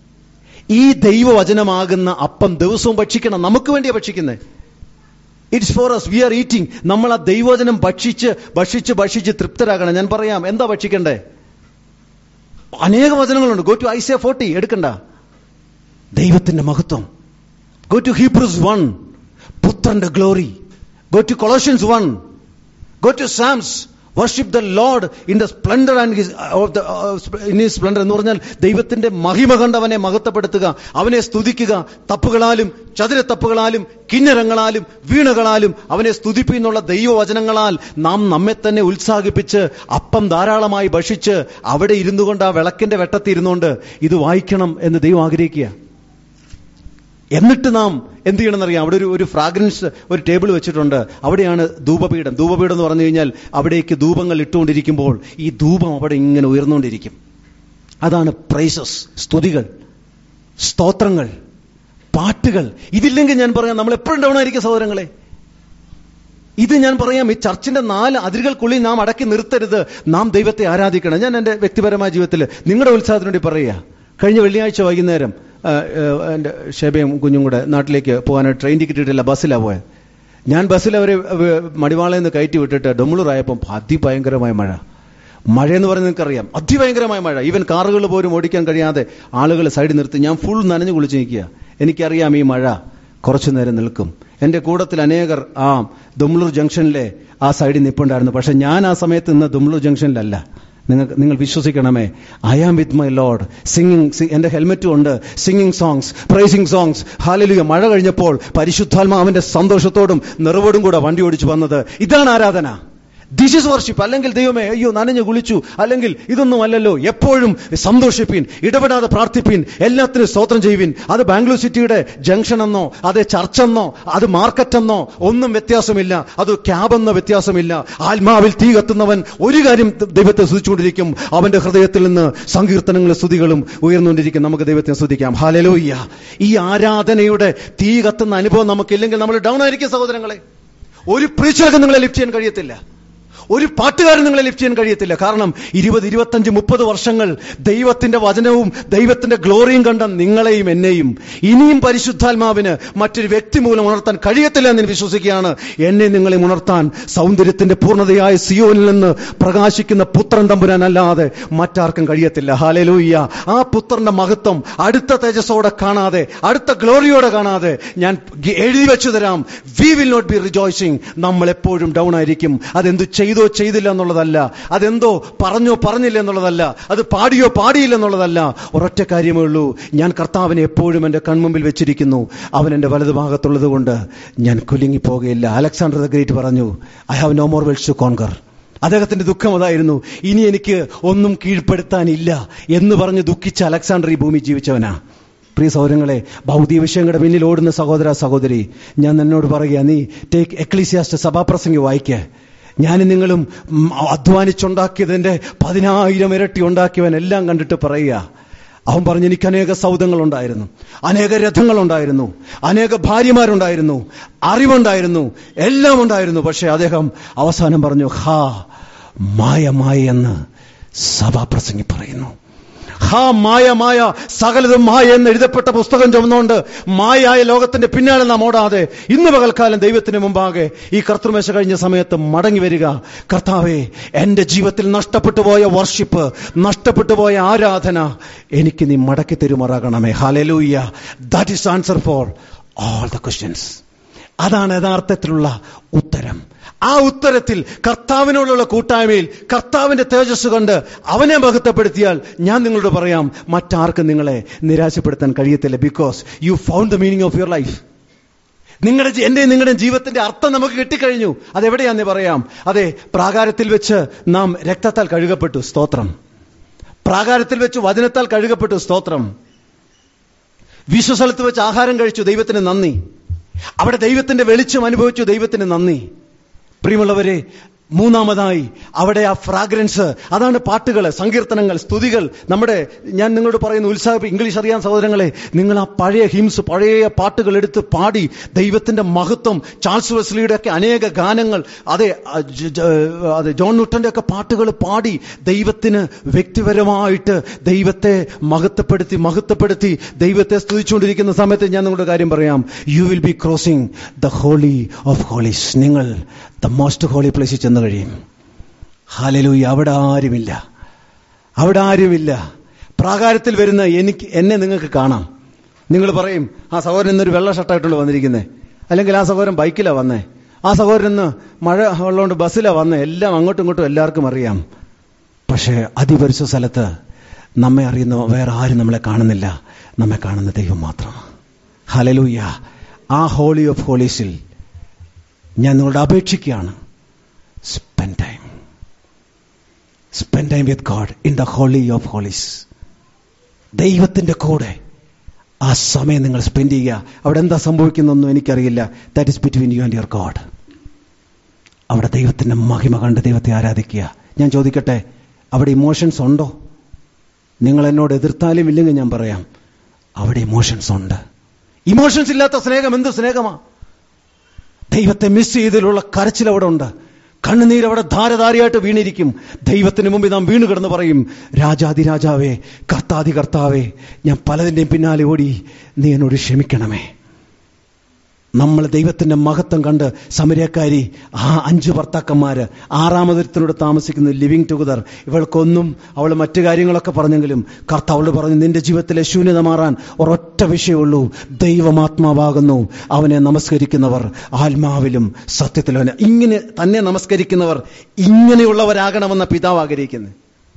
ഈ ദൈവവചനമാകുന്ന അപ്പം ദിവസവും ഭക്ഷിക്കണം നമുക്ക് വേണ്ടിയാ ഭക്ഷിക്കുന്നത് it's for us we are eating നമ്മൾ ആ ദൈവവചനം ഭക്ഷിച്ച് ഭക്ഷിച്ച് ഭക്ഷിച്ച് തൃപ്തരാകണം ഞാൻ പറയാം എന്താ ഭക്ഷിക്കണ്ടേ അനേക വചനങ്ങളുണ്ട് ഗോ ടു ഐസെ ഫോർട്ടി എടുക്കണ്ട ദൈവത്തിന്റെ മഹത്വം ഗോ ടു ഹീബ്രൂസ് വൺ പുത്രന്റെ glory go to Colossians one go to Psalms worship the Lord in the splendour and in his splendour എന്ന് പറഞ്ഞാൽ ദൈവത്തിന്റെ മഹിമ കണ്ട് അവനെ മഹത്വപ്പെടുത്തുക അവനെ സ്തുതിക്കുക തപ്പുകളാലും ചതുരത്തപ്പുകളാലും കിന്നരങ്ങളാലും വീണകളാലും അവനെ സ്തുതിപ്പിന്നുള്ള ദൈവവചനങ്ങളാൽ നാം നമ്മെ തന്നെ ഉത്സാഹിപ്പിച്ച് അപ്പം ധാരാളമായി ഭക്ഷിച്ച് അവിടെ ഇരുന്നു കൊണ്ട് ആ വിളക്കിന്റെ വെട്ടത്തിരുന്നുകൊണ്ട് ഇത് വായിക്കണം എന്ന് ദൈവം ആഗ്രഹിക്കുക എന്നിട്ട് നാം എന്ത് ചെയ്യണമെന്നറിയാം അവിടെ ഒരു ഒരു ഫ്രാഗ്രൻസ് ഒരു ടേബിൾ വെച്ചിട്ടുണ്ട് അവിടെയാണ് ധൂപപീഠം ധൂപപീഠം എന്ന് പറഞ്ഞു കഴിഞ്ഞാൽ അവിടേക്ക് ധൂപങ്ങൾ ഇട്ടുകൊണ്ടിരിക്കുമ്പോൾ ഈ ധൂപം അവിടെ ഇങ്ങനെ ഉയർന്നുകൊണ്ടിരിക്കും അതാണ് പ്രൈസസ് സ്തുതികൾ സ്തോത്രങ്ങൾ പാട്ടുകൾ ഇതില്ലെങ്കിൽ ഞാൻ പറയാം നമ്മൾ എപ്പോഴും ഡൗൺ ആയിരിക്കും സഹോദരങ്ങളെ ഇത് ഞാൻ പറയാം ഈ ചർച്ചിന്റെ നാല് അതിരുകൾക്കുള്ളിൽ നാം അടക്കി നിർത്തരുത് നാം ദൈവത്തെ ആരാധിക്കണം ഞാൻ എൻ്റെ വ്യക്തിപരമായ ജീവിതത്തിൽ നിങ്ങളുടെ ഉത്സാഹത്തിന് വേണ്ടി പറയുക കഴിഞ്ഞ വെള്ളിയാഴ്ച വൈകുന്നേരം ആ, ആ, എൻ്റെ ഷെബയും കുഞ്ഞും കൂടെ നാട്ടിലേക്ക് പോകാനായിട്ട് ട്രെയിൻ ടിക്കറ്റ് കിട്ടില്ല ബസ്സിലാണ് പോയത് ഞാൻ ബസ്സിൽ അവരെ വ- മടിവാളയിൽ നിന്ന് കയറ്റി വിട്ടിട്ട് ഡൊമുളൂറായപ്പം അതിഭയങ്കരമായ മഴ മഴയെന്ന് പറയുന്നത് നിങ്ങൾക്കറിയാം അതിഭയങ്കരമായ മഴ ഈവൻ കാറുകൾ പോലും ഓടിക്കാൻ കഴിയാതെ ആളുകൾ സൈഡിൽ നിർത്തി ഞാൻ ഫുൾ നനഞ്ഞു കുളിച്ച് നിൽക്കുക എനിക്കറിയാം ഈ മഴ കുറച്ചു നേരം നിൽക്കും എന്റെ കൂട്ടത്തിൽ അനേകർ ആ ദുംളൂർ ജംഗ്ഷനിലെ ആ സൈഡിൽ നിൽപ്പുണ്ടായിരുന്നു പക്ഷെ ഞാൻ ആ സമയത്ത് ഇന്ന് ദുംളൂർ ജംഗ്ഷനിലല്ല നിങ്ങൾ നിങ്ങൾ വിശ്വസിക്കണമേ I am with my Lord singing എന്റെ ഹെൽമെറ്റും ഉണ്ട് singing songs praising songs hallelujah മഴ കഴിഞ്ഞപ്പോൾ പരിശുദ്ധാത്മാവിന്റെ സന്തോഷത്തോടും നിറവോടും കൂടെ വണ്ടി ഓടിച്ചു വന്നത് ഇതാണ് ആരാധന ദിസ് ഇസ് വർഷിപ്പ് അല്ലെങ്കിൽ ദൈവമേ അയ്യോ നനഞ്ഞു കുളിച്ചു അല്ലെങ്കിൽ ഇതൊന്നും അല്ലല്ലോ എപ്പോഴും സന്തോഷിപ്പിൻ ഇടപെടാതെ പ്രാർത്ഥിപ്പിൻ എല്ലാത്തിനും സ്തോത്രം ചെയ്യുവിൻ അത് ബാംഗ്ലൂർ സിറ്റിയുടെ ജംഗ്ഷൻ എന്നോ അത് ചർച്ച് എന്നോ അത് മാർക്കറ്റ് എന്നോ ഒന്നും വ്യത്യാസമില്ല അത് ക്യാബ് എന്ന വ്യത്യാസമില്ല ആത്മാവിൽ തീ കത്തുന്നവൻ ഒരു കാര്യം ദൈവത്തെ സ്തുതിച്ചുകൊണ്ടിരിക്കും അവന്റെ ഹൃദയത്തിൽ നിന്ന് സങ്കീർത്തനങ്ങളും സ്തുതികളും ഉയർന്നുകൊണ്ടിരിക്കും നമുക്ക് ദൈവത്തെ സ്തുതിക്കാം ഹാലലോയ്യ ഈ ആരാധനയുടെ തീ കത്തുന്ന അനുഭവം നമുക്കില്ലെങ്കിൽ നമ്മൾ ഡൗൺ ആയിരിക്കും സഹോദരങ്ങളെ ഒരു പ്രീച്ചർക്ക് നിങ്ങളെ ലിഫ്റ്റ് ചെയ്യാൻ കഴിയത്തില്ല ഒരു പാട്ടുകാരൻ നിങ്ങളെ ലിഫ്റ്റ് ചെയ്യാൻ കഴിയത്തില്ല കാരണം ഇരുപത് ഇരുപത്തഞ്ച് മുപ്പത് വർഷങ്ങൾ ദൈവത്തിന്റെ വചനവും ദൈവത്തിന്റെ ഗ്ലോറിയും കണ്ട നിങ്ങളെയും എന്നെയും ഇനിയും പരിശുദ്ധാത്മാവിന് മറ്റൊരു വ്യക്തി മൂലം ഉണർത്താൻ കഴിയത്തില്ല എന്ന് ഞാൻ വിശ്വസിക്കുകയാണ് എന്നെ നിങ്ങളെ ഉണർത്താൻ സൗന്ദര്യത്തിന്റെ പൂർണ്ണതയായ സിയോനിൽ നിന്ന് പ്രകാശിക്കുന്ന പുത്രൻ തമ്പുരാനല്ലാതെ മറ്റാർക്കും കഴിയത്തില്ല ഹാലലൂയ്യ ആ പുത്രന്റെ മഹത്വം അടുത്ത തേജസ്സോടെ കാണാതെ അടുത്ത ഗ്ലോറിയോടെ കാണാതെ ഞാൻ ഗി- എഴുതി വെച്ചു തരാം we will not be rejoicing നമ്മൾ എപ്പോഴും ഡൗൺ ആയിരിക്കും അതെന്ത് ചെയ്തോ ചെയ്തില്ല എന്നുള്ളതല്ല അതെന്തോ പറഞ്ഞോ പറഞ്ഞില്ല എന്നുള്ളതല്ല അത് പാടിയോ പാടിയില്ല എന്നുള്ളതല്ല ഒരൊറ്റ കാര്യമേ ഉള്ളൂ ഞാൻ കർത്താവിനെ എപ്പോഴും എൻ്റെ കൺമുമ്പിൽ വെച്ചിരിക്കുന്നു അവൻ എൻ്റെ വലതുഭാഗത്തുള്ളത് കൊണ്ട് ഞാൻ കുലുങ്ങി പോകുകയില്ല അലക്സാണ്ടർ ദ ഗ്രേറ്റ് പറഞ്ഞു I have no more worlds to conquer അദ്ദേഹത്തിന്റെ ദുഃഖം അതായിരുന്നു ഇനി എനിക്ക് ഒന്നും കീഴ്പ്പെടുത്താനില്ല എന്ന് പറഞ്ഞ് ദുഃഖിച്ച അലക്സാണ്ടർ ഈ ഭൂമി ജീവിച്ചവനാ പ്രിയ സൗരങ്ങളെ ഭൗതിക വിഷയങ്ങളുടെ പിന്നിൽ ഓടുന്ന സഹോദര സഹോദരി ഞാൻ നിന്നോട് പറയുക നീ ടേക്ക് എക്ലീസിയാസ്റ്റ് സഭാപ്രസംഗി വായിക്കേ ഞാനും നിങ്ങളും ഉം, അധ്വാനിച്ചുണ്ടാക്കിയതിന്റെ പതിനായിരം ഇരട്ടി ഉണ്ടാക്കിയവൻ എല്ലാം കണ്ടിട്ട് പറയുക അവൻ പറഞ്ഞു എനിക്ക് അനേക സൗദങ്ങളുണ്ടായിരുന്നു അനേക രഥങ്ങളുണ്ടായിരുന്നു അനേക ഭാര്യമാരുണ്ടായിരുന്നു അറിവുണ്ടായിരുന്നു എല്ലാം ഉണ്ടായിരുന്നു പക്ഷെ അദ്ദേഹം അവസാനം പറഞ്ഞു ഹാ മായ മായ എന്ന് സഭാപ്രസംഗി പറയുന്നു ഹാ മായ മായ സകലതും മായ എന്ന് എഴുതപ്പെട്ട പുസ്തകം ചുമന്നുകൊണ്ട് മായായ ലോകത്തിന്റെ പിന്നാലെ നാം ഓടാതെ ഇന്ന് പകൽക്കാലം ദൈവത്തിന് മുമ്പാകെ ഈ കർത്തൃമേശ കഴിഞ്ഞ സമയത്ത് മടങ്ങി വരിക കർത്താവെ എന്റെ ജീവിതത്തിൽ നഷ്ടപ്പെട്ടു പോയ വർഷിപ്പ് നഷ്ടപ്പെട്ടു പോയ ആരാധന എനിക്ക് നീ മടക്കി തരുമാറാകണമേ hallelujah that is answer for all the questions അതാണ് യഥാർത്ഥത്തിലുള്ള ഉത്തരം ആ ഉത്തരത്തിൽ കർത്താവിനോടുള്ള കൂട്ടായ്മയിൽ കർത്താവിന്റെ തേജസ് കണ്ട് അവനെ മഹത്വപ്പെടുത്തിയാൽ ഞാൻ നിങ്ങളോട് പറയാം മറ്റാർക്കും നിങ്ങളെ നിരാശപ്പെടുത്താൻ കഴിയത്തില്ല because you found the meaning of your life നിങ്ങളുടെ ജി- എന്റെ നിങ്ങളുടെ ജീവിതത്തിന്റെ അർത്ഥം നമുക്ക് കിട്ടിക്കഴിഞ്ഞു അതെവിടെയാന്ന് പറയാം അതെ പ്രാകാരത്തിൽ വെച്ച് നാം രക്തത്താൽ കഴുകപ്പെട്ടു സ്തോത്രം പ്രാകാരത്തിൽ വെച്ച് വചനത്താൽ കഴുകപ്പെട്ടു സ്തോത്രം വിശ്വസ്ഥലത്ത് വെച്ച് ആഹാരം കഴിച്ചു ദൈവത്തിന് നന്ദി അവിടെ ദൈവത്തിന്റെ വെളിച്ചം അനുഭവിച്ചു ദൈവത്തിന് നന്ദി പ്രിയമുള്ളവരെ മൂന്നാമതായി അവിടെ ആ ഫ്രാഗ്രൻസ് അതാണ് പാട്ടുകൾ സങ്കീർത്തനങ്ങൾ സ്തുതികൾ നമ്മുടെ ഞാൻ നിങ്ങളോട് പറയുന്ന ഉത്സാഹം ഇംഗ്ലീഷ് അറിയാൻ സഹോദരങ്ങളെ നിങ്ങൾ ആ പഴയ ഹിംസ് പഴയ പാട്ടുകൾ എടുത്ത് പാടി ദൈവത്തിന്റെ മഹത്വം ചാൾസ് വെസ്ലിയുടെ ഒക്കെ അനേക ഗാനങ്ങൾ അതെ ആ, ജ- ജ- അതെ ജോൺ ന്യൂട്ടന്റെ ഒക്കെ പാട്ടുകൾ പാടി ദൈവത്തിന് വ്യക്തിപരമായിട്ട് ദൈവത്തെ മഹത്വപ്പെടുത്തി മഹത്വപ്പെടുത്തി ദൈവത്തെ സ്തുതിച്ചുകൊണ്ടിരിക്കുന്ന സമയത്ത് ഞാൻ നിങ്ങളുടെ കാര്യം പറയാം you will be crossing the holy of holies നിങ്ങൾ ദ മോസ്റ്റ് ഹോളി പ്ലേസിൽ ചെന്ന് കഴിയും ഹാലലൂയി അവിടെ ആരുമില്ല അവിടെ ആരുമില്ല പ്രാകാരത്തിൽ വരുന്ന എനിക്ക് എന്നെ നിങ്ങൾക്ക് കാണാം നിങ്ങൾ പറയും ആ സഹോദരൻ ഇന്നൊരു വെള്ള ഷർട്ടായിട്ടുള്ള വന്നിരിക്കുന്നേ അല്ലെങ്കിൽ ആ സഹോദരൻ ബൈക്കിലാ വന്നേ ആ സഹോദരന് മഴ ഉള്ളതുകൊണ്ട് ബസ്സിലാണ് വന്നത് എല്ലാം അങ്ങോട്ടും ഇങ്ങോട്ടും എല്ലാവർക്കും അറിയാം പക്ഷേ അതിപരിശ സ്ഥലത്ത് നമ്മെ അറിയുന്ന വേറെ ആരും നമ്മളെ കാണുന്നില്ല നമ്മെ കാണുന്ന ദൈവം മാത്രമാണ് ഹലലൂയ ആ ഹോളി ഓഫ് ഹോളീസിൽ ഞാൻ നിങ്ങളോട് അപേക്ഷിക്കുകയാണ് spend time spend time with God in the holy of holies ദൈവത്തിന്റെ കൂടെ ആ സമയം നിങ്ങൾ സ്പെൻഡ് ചെയ്യുക അവിടെ എന്താ സംഭവിക്കുന്നൊന്നും എനിക്കറിയില്ല that is between you and your God അവിടെ ദൈവത്തിന്റെ മഹിമ കണ്ട് ദൈവത്തെ ആരാധിക്കുക ഞാൻ ചോദിക്കട്ടെ അവിടെ ഇമോഷൻസ് ഉണ്ടോ നിങ്ങൾ എന്നോട് എതിർത്താലും ഇല്ലെങ്കിൽ ഞാൻ പറയാം അവിടെ ഇമോഷൻസ് ഉണ്ട് ഇമോഷൻസ് ഇല്ലാത്ത സ്നേഹം എന്ത് സ്നേഹമാ ദൈവത്തെ മിസ് ചെയ്തതിലുള്ള കരച്ചിൽ അവിടെ ഉണ്ട് കണ്ണുനീരവിടെ ധാരധാരയായിട്ട് വീണിരിക്കും ദൈവത്തിന് മുമ്പിൽ നാം വീണ് കിടന്ന് പറയും രാജാതിരാജാവേ കർത്താതി കർത്താവേ ഞാൻ പലതിൻ്റെയും പിന്നാലെ ഓടി നീ എന്നോട് ക്ഷമിക്കണമേ നമ്മൾ ദൈവത്തിന്റെ മഹത്വം കണ്ട് സമരക്കാരി ആ അഞ്ച് ഭർത്താക്കന്മാര് ആറാമതൊരുത്തിനോട് താമസിക്കുന്ന ലിവിങ് ടുഗദർ ഇവൾക്കൊന്നും അവൾ മറ്റു കാര്യങ്ങളൊക്കെ പറഞ്ഞെങ്കിലും കർത്താവളോട് പറഞ്ഞു നിന്റെ ജീവിതത്തിലെ ശൂന്യത മാറാൻ ഒരൊറ്റ വിഷയമുള്ളൂ ദൈവമാത്മാവാകുന്നു അവനെ നമസ്കരിക്കുന്നവർ ആത്മാവിലും സത്യത്തിലും അവനെ ഇങ്ങനെ തന്നെ നമസ്കരിക്കുന്നവർ ഇങ്ങനെയുള്ളവരാകണമെന്ന പിതാവ് ആഗ്രഹിക്കുന്നത്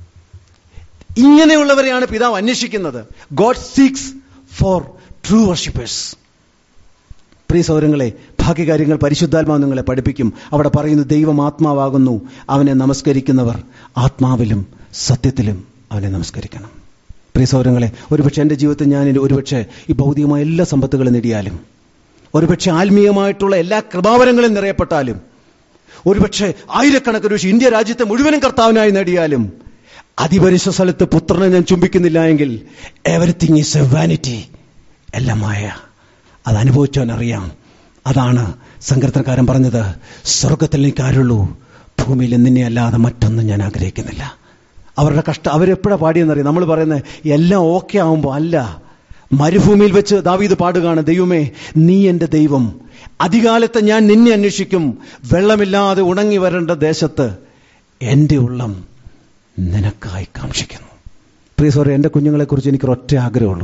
ഇങ്ങനെയുള്ളവരെയാണ് പിതാവ് അന്വേഷിക്കുന്നത് God seeks for true worshippers പ്രിയ സൗരങ്ങളെ ഭാഗ്യകാര്യങ്ങൾ പരിശുദ്ധാത്മാവ് നിങ്ങളെ പഠിപ്പിക്കും അവിടെ പറയുന്നു ദൈവം ആത്മാവാകുന്നു അവനെ നമസ്കരിക്കുന്നവർ ആത്മാവിലും സത്യത്തിലും അവനെ നമസ്കരിക്കണം പ്രിയ സൗരങ്ങളെ ഒരുപക്ഷെ എൻ്റെ ജീവിതത്തിൽ ഞാൻ ഒരുപക്ഷെ ഈ ഭൗതികമായ എല്ലാ സമ്പത്തുകളും നേടിയാലും ഒരുപക്ഷെ ആത്മീയമായിട്ടുള്ള എല്ലാ കൃപാവരങ്ങളും നിറയപ്പെട്ടാലും ഒരുപക്ഷെ ആയിരക്കണക്കിന് പക്ഷേ ഇന്ത്യ രാജ്യത്തെ മുഴുവനും കർത്താവിനായി നേടിയാലും അതിപരിശ സ്ഥലത്ത് പുത്രനെ ഞാൻ ചുംബിക്കുന്നില്ല എങ്കിൽ എവറിത്തിങ് ഈസ് എ വാനിറ്റി എല്ലാം മായ അത് അനുഭവിച്ചവനറിയാം അതാണ് സങ്കീർത്തനക്കാരൻ പറഞ്ഞത് സ്വർഗത്തിൽ എനിക്ക് ആരുള്ളൂ ഭൂമിയിൽ നിന്നെ അല്ലാതെ മറ്റൊന്നും ഞാൻ ആഗ്രഹിക്കുന്നില്ല അവരുടെ കഷ്ട അവരെപ്പോഴാണ് പാടിയെന്നറിയാം നമ്മൾ പറയുന്നത് എല്ലാം ഓക്കെ ആവുമ്പോൾ അല്ല മരുഭൂമിയിൽ വെച്ച് ദാവീദ് പാടുകയാണ് ദൈവമേ നീ എൻ്റെ ദൈവം അധികാലത്ത് ഞാൻ നിന്നെ അന്വേഷിക്കും വെള്ളമില്ലാതെ ഉണങ്ങി വരേണ്ട ദേശത്ത് എൻ്റെ ഉള്ളം നിനക്കായി കാക്ഷിക്കുന്നു പ്രിയ സോറി എൻ്റെ കുഞ്ഞുങ്ങളെക്കുറിച്ച് എനിക്ക് ഒറ്റ ആഗ്രഹമുള്ളൂ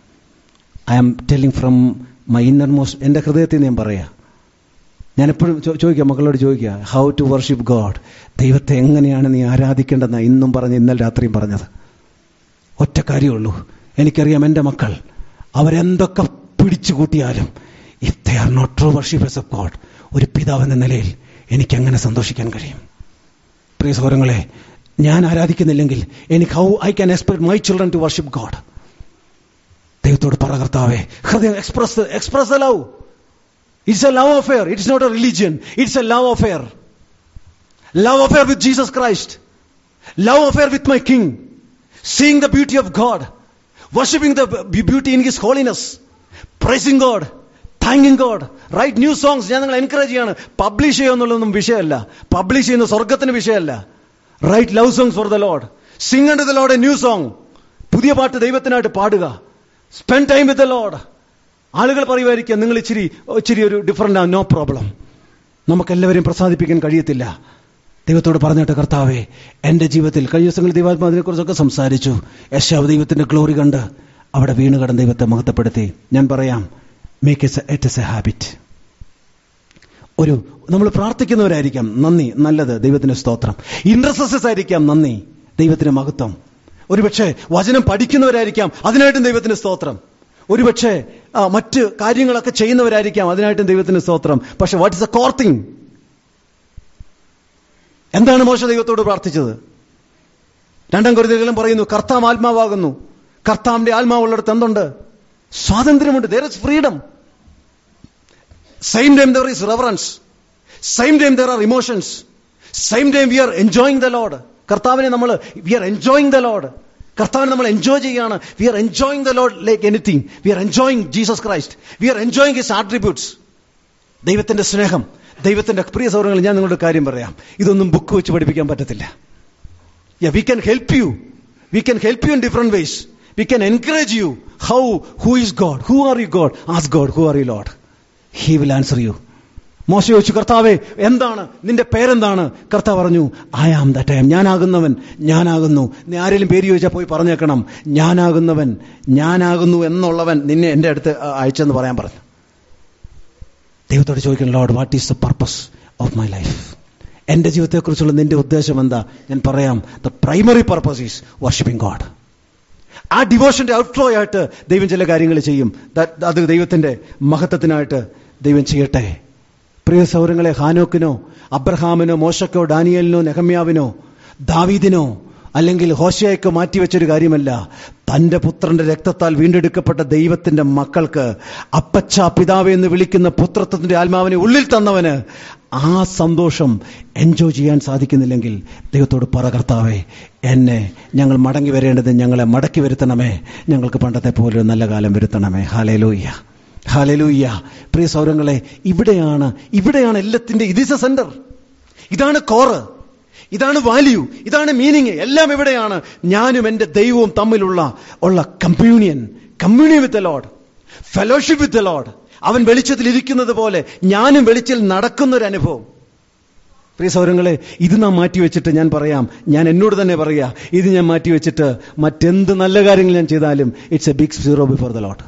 I am telling from my innermost എൻ്റെ ഹൃദയത്തിൽ നിന്ന് ഞാൻ പറയാം ഞാൻ എപ്പോഴും ചോദിക്കാം മക്കളോട് ചോദിക്കുക ഹൗ ടു വർഷിപ്പ് ഗോഡ് ദൈവത്തെ എങ്ങനെയാണ് നീ ആരാധിക്കേണ്ടതെന്ന് ഇന്നും പറഞ്ഞ് ഇന്നലെ രാത്രിയും പറഞ്ഞത് ഒറ്റ കാര്യമുള്ളൂ എനിക്കറിയാം എൻ്റെ മക്കൾ അവരെന്തൊക്കെ പിടിച്ചു കൂട്ടിയാലും if they are not true worshippers of God ഒരു പിതാവ് എന്ന നിലയിൽ എനിക്ക് എങ്ങനെ സന്തോഷിക്കാൻ കഴിയും പ്രിയ സൗരങ്ങളെ ഞാൻ ആരാധിക്കുന്നില്ലെങ്കിൽ എനിക്ക് how I can expect my children to worship God ദൈവത്തോട് പറ കർത്താവേ ഹൃദയം express express love it's a love affair it's not a religion it's a love affair love affair with Jesus Christ love affair with my king seeing the beauty of God worshipping the beauty in his holiness praising God thanking God write new songs ഞാൻ നിങ്ങൾ encourage ചെയ്യാണ് publish ചെയ്യുമെന്നുള്ളതൊന്നും വിഷയമല്ല publish ചെയ്യുന്ന സ്വർഗത്തിന് വിഷയമല്ല write love songs for the Lord sing unto the Lord a new song പുതിയ പാട്ട് ദൈവത്തിനായിട്ട് പാടുക spend time with the Lord ആളുകൾ പറയുമായിരിക്കാം നിങ്ങൾ ഇച്ചിരി ഇച്ചിരി ഒരു ഡിഫറൻ്റ് ആണ് നോ പ്രോബ്ലം നമുക്കെല്ലാവരെയും പ്രസാദിപ്പിക്കാൻ കഴിയത്തില്ല ദൈവത്തോട് പറഞ്ഞിട്ട് കർത്താവേ എൻ്റെ ജീവിതത്തിൽ കഴിഞ്ഞ ദിവസങ്ങളിൽ ദൈവാത്മാ അതിനെക്കുറിച്ചൊക്കെ സംസാരിച്ചു യശാവ് ദൈവത്തിൻ്റെ ഗ്ലോറി കണ്ട് അവിടെ വീണ് കടന്ന് ദൈവത്തെ മഹത്വപ്പെടുത്തി ഞാൻ പറയാം makes it as a habit ഒരു നമ്മൾ പ്രാർത്ഥിക്കുന്നവരായിരിക്കാം നന്ദി നല്ലത് ദൈവത്തിന് സ്തോത്രം ഇൻട്രസസ് ആയിരിക്കാം നന്ദി ദൈവത്തിന് മഹത്വം ഒരുപക്ഷെ വചനം പഠിക്കുന്നവരായിരിക്കാം അതിനായിട്ടും ദൈവത്തിന് സ്തോത്രം ഒരുപക്ഷെ മറ്റ് കാര്യങ്ങളൊക്കെ ചെയ്യുന്നവരായിരിക്കാം അതിനായിട്ടും ദൈവത്തിന് സ്തോത്രം പക്ഷെ വാട്ട് ഇസ് എ കോർത്തിങ് എന്താണ് മോശ ദൈവത്തോട് പ്രാർത്ഥിച്ചത് രണ്ടാം കുരുതികളും പറയുന്നു കർത്താവ് ആത്മാവാകുന്നു കർത്താവിന്റെ ആത്മാവുള്ളിടത്ത് എന്തുണ്ട് സ്വാതന്ത്ര്യമുണ്ട് there is freedom same time there is reverence same time there are emotions same time we are enjoying the Lord കർത്താവിനെ നമ്മൾ we are enjoying the Lord കർത്താവിനെ നമ്മൾ എൻജോയ് ചെയ്യുകയാണ് we are enjoying the Lord like anything we are enjoying Jesus Christ we are enjoying his attributes ദൈവത്തിന്റെ സ്നേഹം ദൈവത്തിന്റെ പ്രിയ സൗരങ്ങൾ ഞാൻ നിങ്ങളുടെ കാര്യം പറയാം ഇതൊന്നും ബുക്ക് വെച്ച് പഠിപ്പിക്കാൻ പറ്റത്തില്ല we can help you we can help you in different ways we can encourage you how who is God who are you God as God who are you Lord he will answer you മോശ ചോദിച്ചു കർത്താവേ എന്താണ് നിന്റെ പേരെന്താണ് കർത്താവ് പറഞ്ഞു I am that I am ഞാനാകുന്നവൻ ഞാനാകുന്നു നീ ആരെങ്കിലും പേര് ചോദിച്ചാൽ പോയി പറഞ്ഞേക്കണം ഞാനാകുന്നവൻ ഞാനാകുന്നു എന്നുള്ളവൻ നിന്നെ എൻ്റെ അടുത്ത് അയച്ചെന്ന് പറയാൻ പറഞ്ഞു ദൈവത്തോട് ചോദിക്കണം Lord what is the purpose of my life എന്റെ ജീവിതത്തെക്കുറിച്ചുള്ള നിന്റെ ഉദ്ദേശം എന്താ ഞാൻ പറയാം the primary purpose is worshipping God ആ ഡിവോഷന്റെ ഔട്ട്ഫ്ലോ ആയിട്ട് ദൈവം ചില കാര്യങ്ങൾ ചെയ്യും That- അത് ദൈവത്തിന്റെ മഹത്വത്തിനായിട്ട് ദൈവം ചെയ്യട്ടെ പ്രിയ സൗരങ്ങളെ ഹാനോക്കിനോ അബ്രഹാമിനോ മോശക്കോ ഡാനിയലിനോ നെഹമ്യാവിനോ ദാവീദിനോ അല്ലെങ്കിൽ ഹോശയ്ക്കോ മാറ്റിവെച്ചൊരു കാര്യമല്ല തന്റെ പുത്രന്റെ രക്തത്താൽ വീണ്ടെടുക്കപ്പെട്ട ദൈവത്തിന്റെ മക്കൾക്ക് അപ്പച്ച പിതാവ് എന്ന് വിളിക്കുന്ന പുത്രത്വത്തിന്റെ ആത്മാവിനെ ഉള്ളിൽ തന്നവന് ആ സന്തോഷം എൻജോയ് ചെയ്യാൻ സാധിക്കുന്നില്ലെങ്കിൽ ദൈവത്തോട് പറ കർത്താവേ എന്നെ ഞങ്ങൾ മടങ്ങി വരേണ്ടത് ഞങ്ങളെ മടക്കി വരുത്തണമേ ഞങ്ങൾക്ക് പണ്ടത്തെ പോലെ ഒരു നല്ല കാലം വരുത്തണമേ ഹാലേലൂയ്യ ഹാലേലൂയ്യ പ്രിയ സൗരങ്ങളെ ഇവിടെയാണ് ഇവിടെയാണ് എല്ലാത്തിന്റെ ഇത് ഇസ് എ സെന്റർ ഇതാണ് കോറ് ഇതാണ് വാല്യൂ ഇതാണ് മീനിങ് എല്ലാം ഇവിടെയാണ് ഞാനും എന്റെ ദൈവവും തമ്മിലുള്ള ഉള്ള communion communion with Lord fellowship with Lord അവൻ വെളിച്ചത്തിൽ ഇരിക്കുന്നത് പോലെ ഞാനും വെളിച്ചിൽ നടക്കുന്ന ഒരു അനുഭവം പ്രിയ സൗരങ്ങളെ ഇത് നാം മാറ്റിവെച്ചിട്ട് ഞാൻ പറയാം ഞാൻ എന്നോട് തന്നെ പറയാ ഇത് ഞാൻ മാറ്റിവെച്ചിട്ട് മറ്റെന്ത് നല്ല കാര്യങ്ങൾ ഞാൻ ചെയ്താലും it's a big zero before the Lord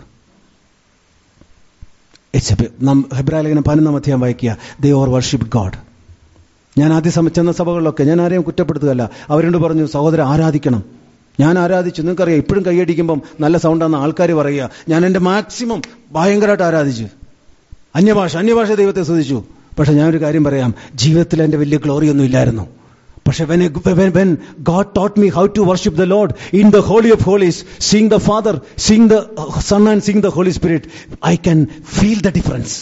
it's a നാം ഹെബ്രാലേഖനം പതിനൊന്നാം അധ്യായം വായിക്കുക ദേ ഓർ വർഷിപ്പ് ഗോഡ് ഞാൻ ആദ്യ സമ ചെന്ന സഭകളിലൊക്കെ ഞാൻ ആരെയും കുറ്റപ്പെടുത്തുകയല്ല അവരോട് പറഞ്ഞു സഹോദരൻ ആരാധിക്കണം ഞാൻ ആരാധിച്ചു നിങ്ങൾക്കറിയാം ഇപ്പോഴും കൈയടിക്കുമ്പം നല്ല സൗണ്ടാന്ന് ആൾക്കാർ പറയുക ഞാൻ എൻ്റെ മാക്സിമം ഭയങ്കരമായിട്ട് ആരാധിച്ചു അന്യഭാഷ അന്യഭാഷ ദൈവത്തെ സ്തുതിച്ചു പക്ഷെ ഞാനൊരു കാര്യം പറയാം ജീവിതത്തിൽ എൻ്റെ വലിയ ഗ്ലോറി ഒന്നും ഇല്ലായിരുന്നു പക്ഷെ when when when God taught me how to worship the Lord in the holy of holies seeing the father seeing the son and seeing the holy spirit I can feel the difference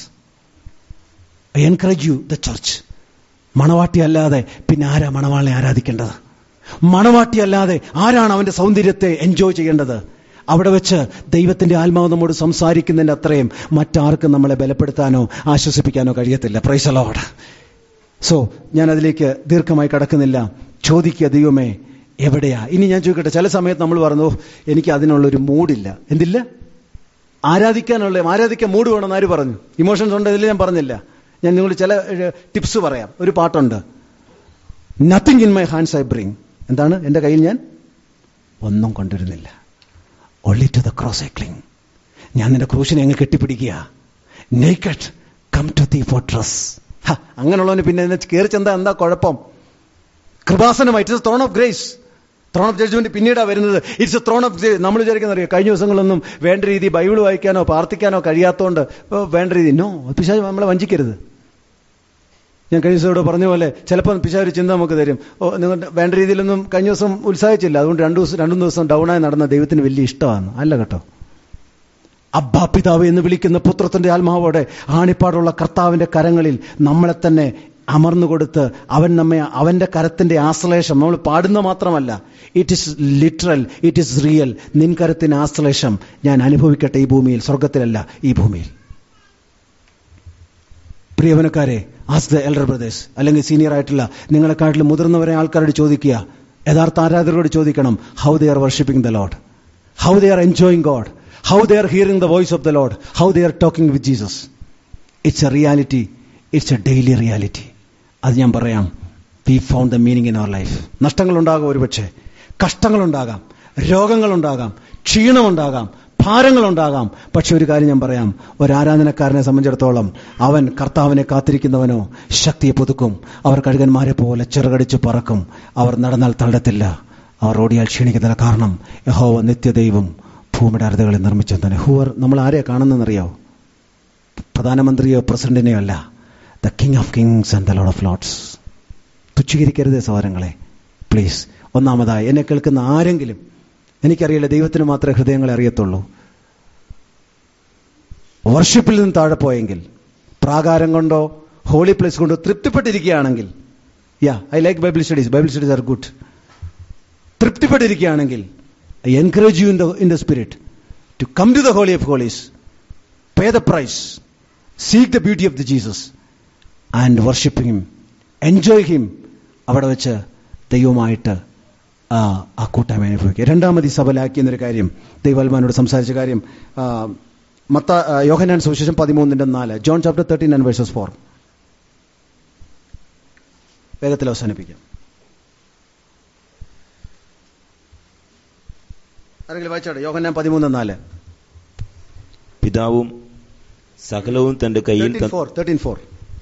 I encourage you the church മണവാട്ടി അല്ലാതെ പിന്നെ ആരാ മണവാളിനെ ആരാധിക്കേണ്ടത് മണവാട്ടി അല്ലാതെ ആരാണ് അവന്റെ സൗന്ദര്യത്തെ enjoy ചെയ്യേണ്ടത് അവിടെ വെച്ച് ദൈവത്തിന്റെ ആത്മാവ് നമ്മോട് സംസാരിക്കുന്നതിന്റെ അത്രയും മറ്റാർക്കും നമ്മളെ ബലപ്പെടുത്താനോ ആശ്വസിപ്പിക്കാനോ കഴിയത്തില്ല പ്രൈസലോട് സോ ഞാൻ അതിലേക്ക് ദീർഘമായി കടക്കുന്നില്ല ചോദിക്കുക ദൈവമേ എവിടെയാ ഇനി ഞാൻ ചോദിക്കട്ടെ ചില സമയത്ത് നമ്മൾ പറഞ്ഞു "ഓ, എനിക്ക് അതിനുള്ളൊരു മൂഡില്ല എന്തില്ല ആരാധിക്കാനുള്ള ആരാധിക്കാൻ മൂഡ് വേണമെന്ന് ആര് പറഞ്ഞു ഇമോഷൻസ് ഉണ്ട് ഇതിൽ ഞാൻ പറഞ്ഞില്ല ഞാൻ നിങ്ങൾ ചില ടിപ്സ് പറയാം ഒരു പാട്ടുണ്ട് nothing in my hands I bring എന്താണ് എൻ്റെ കയ്യിൽ ഞാൻ ഒന്നും കൊണ്ടുവരുന്നില്ല ഒള്ളി ടു ദ ക്രോസ് സൈക്ലിംഗ് ഞാൻ നിന്റെ ക്രൂശിനെ അങ്ങ് കെട്ടിപ്പിടിക്കുക naked come to the fortress അങ്ങനെയുള്ളവന് പിന്നെ ഇതിനെ കയറി ചെന്താ എന്താ കുഴപ്പം കൃപാസനമായി it's throne of grace throne of judgment പിന്നീടാണ് വരുന്നത് it's a throne of grace നമ്മൾ വിചാരിക്കുന്ന അറിയാം കഴിഞ്ഞ ദിവസങ്ങളൊന്നും വേണ്ട രീതി ബൈബിൾ വായിക്കാനോ പ്രാർത്ഥിക്കാനോ കഴിയാത്തതുകൊണ്ട് ഇപ്പൊ വേണ്ട രീതി നോ പിശാച് നമ്മളെ വഞ്ചിക്കരുത് ഞാൻ കഴിഞ്ഞ ദിവസം ഇവിടെ പറഞ്ഞ പോലെ ചിലപ്പോൾ പിശാച് ഒരു ചിന്ത നമുക്ക് തരും ഓ നിങ്ങൾ വേണ്ട രീതിയിലൊന്നും കഴിഞ്ഞ ദിവസം ഉത്സാഹിച്ചില്ല അതുകൊണ്ട് രണ്ടു ദിവസം രണ്ടു ദിവസം ഡൗണായി നടന്ന ദൈവത്തിന് വലിയ ഇഷ്ടമാണ് അല്ല കേട്ടോ അബ്ബാ പിതാവ് എന്ന് വിളിക്കുന്ന പുത്രത്തിന്റെ ആത്മാവോടെ ആണിപ്പാടുള്ള കർത്താവിന്റെ കരങ്ങളിൽ നമ്മളെ തന്നെ അമർന്നു കൊടുത്ത് അവൻ നമ്മെ അവന്റെ കരത്തിന്റെ ആശ്ലേഷം നമ്മൾ പാടുന്ന മാത്രമല്ല it is literal it is real നിൻ കരത്തിന് ആശ്ലേഷം ഞാൻ അനുഭവിക്കട്ടെ ഈ ഭൂമിയിൽ സ്വർഗത്തിലല്ല ഈ ഭൂമിയിൽ പ്രിയവനക്കാരെ ആസ് ദ എൽഡർ ബ്രദേഴ്സ് അല്ലെങ്കിൽ സീനിയർ ആയിട്ടുള്ള നിങ്ങളെക്കാട്ടിലും മുതിർന്നവരെ ആൾക്കാരോട് ചോദിക്കുക യഥാർത്ഥ ആരാധകരോട് ചോദിക്കണം how they are worshipping the Lord how they are enjoying God how they are hearing the voice of the Lord how they are talking with Jesus it's a reality it's a daily reality അത് ഞാൻ പറയാം we found the meaning in our life നഷ്ടങ്ങളുണ്ടാകാം ഒരുപക്ഷെ കഷ്ടങ്ങളുണ്ടാകാം രോഗങ്ങളുണ്ടാകാം ക്ഷീണമുണ്ടാകാം ഭാരങ്ങളുണ്ടാകാം പക്ഷെ ഒരു കാര്യം ഞാൻ പറയാം ഒരാരാധനക്കാരനെ സംബന്ധിച്ചിടത്തോളം അവൻ കർത്താവിനെ കാത്തിരിക്കുന്നവനോ ശക്തിയെ പുതുക്കും അവർ കഴുകന്മാരെ പോലെ ചെറുകടിച്ചു പറക്കും അവർ നടന്നാൽ തള്ളത്തില്ല അവർ ഓടിയാൽ ക്ഷീണിക്കുന്നില്ല കാരണം യഹോവ നിത്യദൈവം ഭൂമിയുടെ അറുതകളെ നിർമ്മിച്ചു തന്നെ ഹൂവർ നമ്മൾ ആരെയാ കാണുന്നതെന്നറിയാവോ പ്രധാനമന്ത്രിയോ പ്രസിഡന്റിനെയോ അല്ല the king of kings and the Lord of lords തുച്ഛീകരിക്കരുതേ സഹോദരങ്ങളെ പ്ലീസ് ഒന്നാമതായി എന്നെ കേൾക്കുന്ന ആരെങ്കിലും എനിക്കറിയില്ല ദൈവത്തിന് മാത്രമേ ഹൃദയങ്ങളെ അറിയത്തുള്ളൂ വർഷിപ്പിൽ നിന്ന് താഴെ പോയെങ്കിൽ പ്രാകാരം കൊണ്ടോ ഹോളി പ്ലേസ് കൊണ്ടോ തൃപ്തിപ്പെട്ടിരിക്കുകയാണെങ്കിൽ yeah I like Bible studies Bible studies are good തൃപ്തിപ്പെട്ടിരിക്കുകയാണെങ്കിൽ I encourage you in the in the spirit to come to the holy of holies pay the price seek the beauty of the Jesus and worshipping him enjoy him അവിടെ വെച്ച് ദൈവമായിട്ട് ആ ആ കൂട്ടായ്മ അനുഭവിക്കുക രണ്ടാമത് ഈ സഭലാക്കി എന്നൊരു കാര്യം ദൈവാത്മാനോട് സംസാരിച്ച കാര്യം ആ, മത്ത ആ, യോഹന്നാൻ സുവിശേഷം പതിമൂന്നിന്റെ നാല് John chapter thirteen and verses four വേഗത്തിൽ അവസാനിപ്പിക്കാം ആരെങ്കിലും വായിച്ചാട്ടെ യോഹന്നാൻ പതിമൂന്ന് നാല് പിതാവും സകലവും തന്റെ കയ്യിൽ തേർട്ടീൻ ത- ഫോർ തേർട്ടീൻ ഫോർ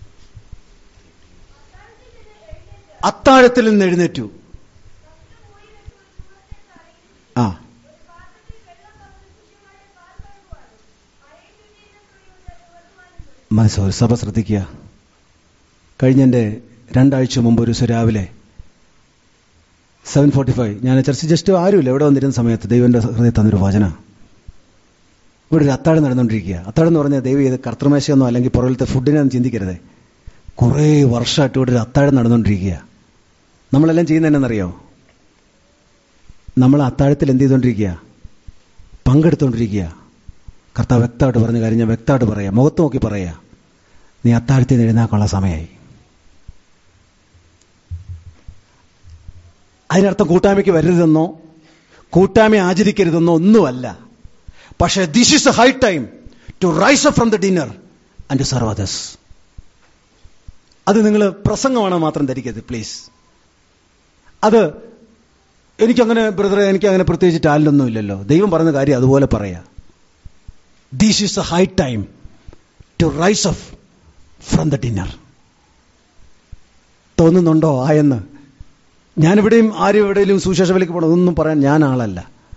അത്താഴത്തിൽ നിന്ന് എഴുന്നേറ്റു ആ മനസ്സോ സഭ ശ്രദ്ധിക്കുക കഴിഞ്ഞ എൻ്റെ രണ്ടാഴ്ച മുമ്പ് ഒരു ദിവസം രാവിലെ സെവൻ ഫോർട്ടി ഫൈവ് ഞാൻ ചർച്ച ജസ്റ്റ് ആരുമില്ല ഇവിടെ വന്നിരുന്ന സമയത്ത് ദൈവന്റെ ഹൃദയത്തിൽ തന്നൊരു വചന ഇവിടെ ഒരു അത്താഴം നടന്നുകൊണ്ടിരിക്കുക അത്താഴം എന്ന് പറഞ്ഞാൽ ദൈവം ഇത് കർത്തൃമേശയൊന്നോ അല്ലെങ്കിൽ പുറകിലത്തെ ഫുഡിനെയൊന്നും ചിന്തിക്കരുത് കുറേ വർഷമായിട്ട് ഇവിടെ ഒരു അത്താഴം നടന്നുകൊണ്ടിരിക്കുക നമ്മളെല്ലാം ചെയ്യുന്ന എന്നറിയോ നമ്മൾ അത്താഴത്തിൽ എന്ത് ചെയ്തുകൊണ്ടിരിക്കുക പങ്കെടുത്തുകൊണ്ടിരിക്കുക കർത്താവ് വ്യക്തമായിട്ട് പറഞ്ഞ കാര്യം ഞാൻ വ്യക്തമായിട്ട് പറയാം മുഖത്ത് നോക്കി പറയാ നീ അത്താഴത്തിൽ നിന്ന് എഴുന്നേക്കാനുള്ള സമയമായി അതിനർത്ഥം കൂട്ടായ്മയ്ക്ക് വരരുതെന്നോ കൂട്ടായ്മ ആചരിക്കരുതെന്നോ ഒന്നുമല്ല പക്ഷേ this is a high time to rise up from the dinner and to serve others അത് നിങ്ങൾ പ്രസംഗമാണ് മാത്രം ധരിക്കരുത് പ്ലീസ് അത് എനിക്കങ്ങനെ ബ്രദറെ എനിക്കങ്ങനെ പ്രത്യേകിച്ച് ടാലൻ്റൊന്നും ഇല്ലല്ലോ ദൈവം പറയുന്ന കാര്യം അതുപോലെ പറയാ this is a high time to rise up from the dinner തോന്നുന്നുണ്ടോ ആയെന്ന് ഞാനിവിടെയും ആരും എവിടെയും സുശേഷ വിലക്ക് പോകണം ഒന്നും പറയാൻ ഞാൻ ആളല്ല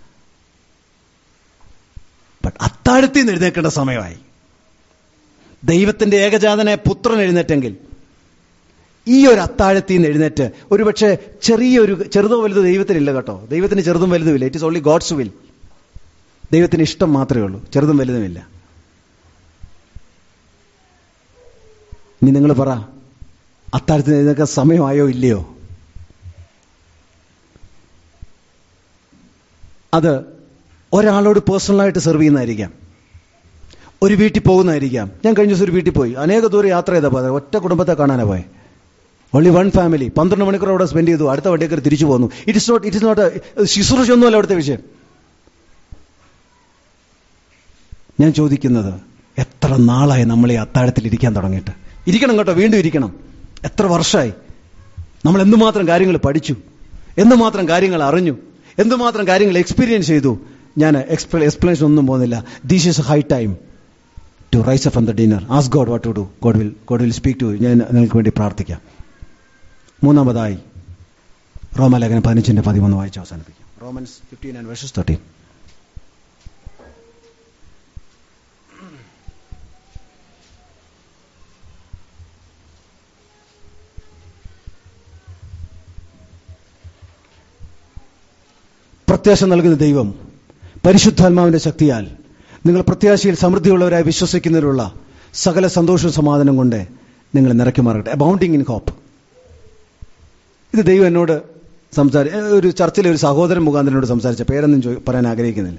ബട്ട് അത്താഴത്തിൽ നിന്ന് എഴുന്നേൽക്കേണ്ട സമയമായി ദൈവത്തിന്റെ ഏകജാതനെ പുത്രൻ എഴുന്നേറ്റെങ്കിൽ ഈ ഒരു അത്താഴത്തിൽ നിന്ന് എഴുന്നേറ്റ് ഒരുപക്ഷെ ചെറിയൊരു ചെറുതോ വലുതോ ദൈവത്തിനില്ല കേട്ടോ ദൈവത്തിന് ചെറുതും വലുതുമില്ല it is only God's will ദൈവത്തിന് ഇഷ്ടം മാത്രമേ ഉള്ളൂ ചെറുതും വലുതുമില്ല ഇനി നിങ്ങൾ പറ അത്താഴത്തിന് എഴുന്നേൽക്കാൻ സമയമായോ ഇല്ലയോ അത് ഒരാളോട് പേഴ്സണലായിട്ട് സെർവ് ചെയ്യുന്നതായിരിക്കാം ഒരു വീട്ടിൽ പോകുന്നതായിരിക്കാം ഞാൻ കഴിഞ്ഞ ദിവസം ഒരു വീട്ടിൽ പോയി അനേക ദൂരം യാത്ര ചെയ്താൽ പോയത് ഒറ്റ കുടുംബത്തെ കാണാനാ പോയെ ഓൺലി വൺ ഫാമിലി പന്ത്രണ്ട് മണിക്കൂർ അവിടെ സ്പെൻഡ് ചെയ്തു അടുത്ത വണ്ടിയൊക്കെ തിരിച്ചു പോന്നു it is not it is not ശുശ്രൂഷ ഒന്നുമല്ല അവിടുത്തെ വിഷയം ഞാൻ ചോദിക്കുന്നത് എത്ര നാളായി നമ്മൾ ഈ അത്താഴത്തിൽ ഇരിക്കാൻ തുടങ്ങിയിട്ട് ഇരിക്കണം കേട്ടോ വീണ്ടും ഇരിക്കണം എത്ര വർഷമായി നമ്മൾ എന്തുമാത്രം കാര്യങ്ങൾ പഠിച്ചു എന്തുമാത്രം കാര്യങ്ങൾ അറിഞ്ഞു എന്തുമാത്രം കാര്യങ്ങൾ എക്സ്പീരിയൻസ് ചെയ്തു ഞാൻ എക്സ്പ്ലനേഷൻ ഒന്നും പോകുന്നില്ല these is high time to rise from the dinner as God what to do God will God will speak to ഞാൻ നിങ്ങൾക്ക് വേണ്ടി പ്രാർത്ഥിക്കാം മൂന്നാമതായി റോമലേഖനം പതിനഞ്ചിന്റെ പതിമൂന്ന് വായിച്ച് അവസാനിപ്പിക്കാം Romans fifteen and verses thirteen പ്രത്യാശ നൽകുന്ന ദൈവം പരിശുദ്ധാത്മാവിന്റെ ശക്തിയാൽ നിങ്ങൾ പ്രത്യാശയിൽ സമൃദ്ധിയുള്ളവരായി വിശ്വസിക്കുന്നതിലുള്ള സകല സന്തോഷവും സമാധാനം കൊണ്ട് നിങ്ങൾ നിറയ്ക്കുമാറട്ടെ അബൗണ്ടിങ് ഇൻ ഹോപ്പ് ഇത് ദൈവം എന്നോട് സംസാരി ഏ, ഒരു ചർച്ചിലെ ഒരു സഹോദരൻ മുഖാന്തരനോട് സംസാരിച്ച പേരൊന്നും ചോ- പറയാൻ ആഗ്രഹിക്കുന്നില്ല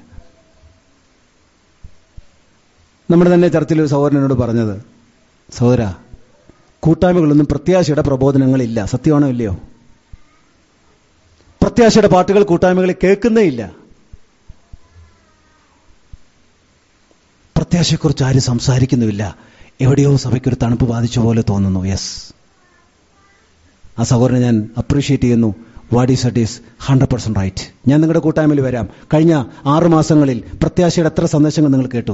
നമ്മുടെ തന്നെ ചർച്ചിലെ ഒരു സഹോദരനോട് പറഞ്ഞത് സഹോദര കൂട്ടായ്മകളൊന്നും പ്രത്യാശയുടെ പ്രബോധനങ്ങളില്ല സത്യമാണോ ഇല്ലയോ പ്രത്യാശയുടെ പാട്ടുകൾ കൂട്ടായ്മകളിൽ കേൾക്കുന്നേ ഇല്ല പ്രത്യാശയെക്കുറിച്ച് ആരും സംസാരിക്കുന്നുമില്ല എവിടെയോ സഭയ്ക്കൊരു തണുപ്പ് ബാധിച്ച പോലെ തോന്നുന്നു യെസ് ആ സഹോദരനെ ഞാൻ അപ്രീഷിയേറ്റ് ചെയ്യുന്നു what is it is hundred percent right ഞാൻ നിങ്ങളുടെ കൂട്ടായ്മയിൽ വരാം കഴിഞ്ഞ ആറു മാസങ്ങളിൽ പ്രത്യാശയുടെ എത്ര സന്ദേശങ്ങൾ നിങ്ങൾ കേട്ടു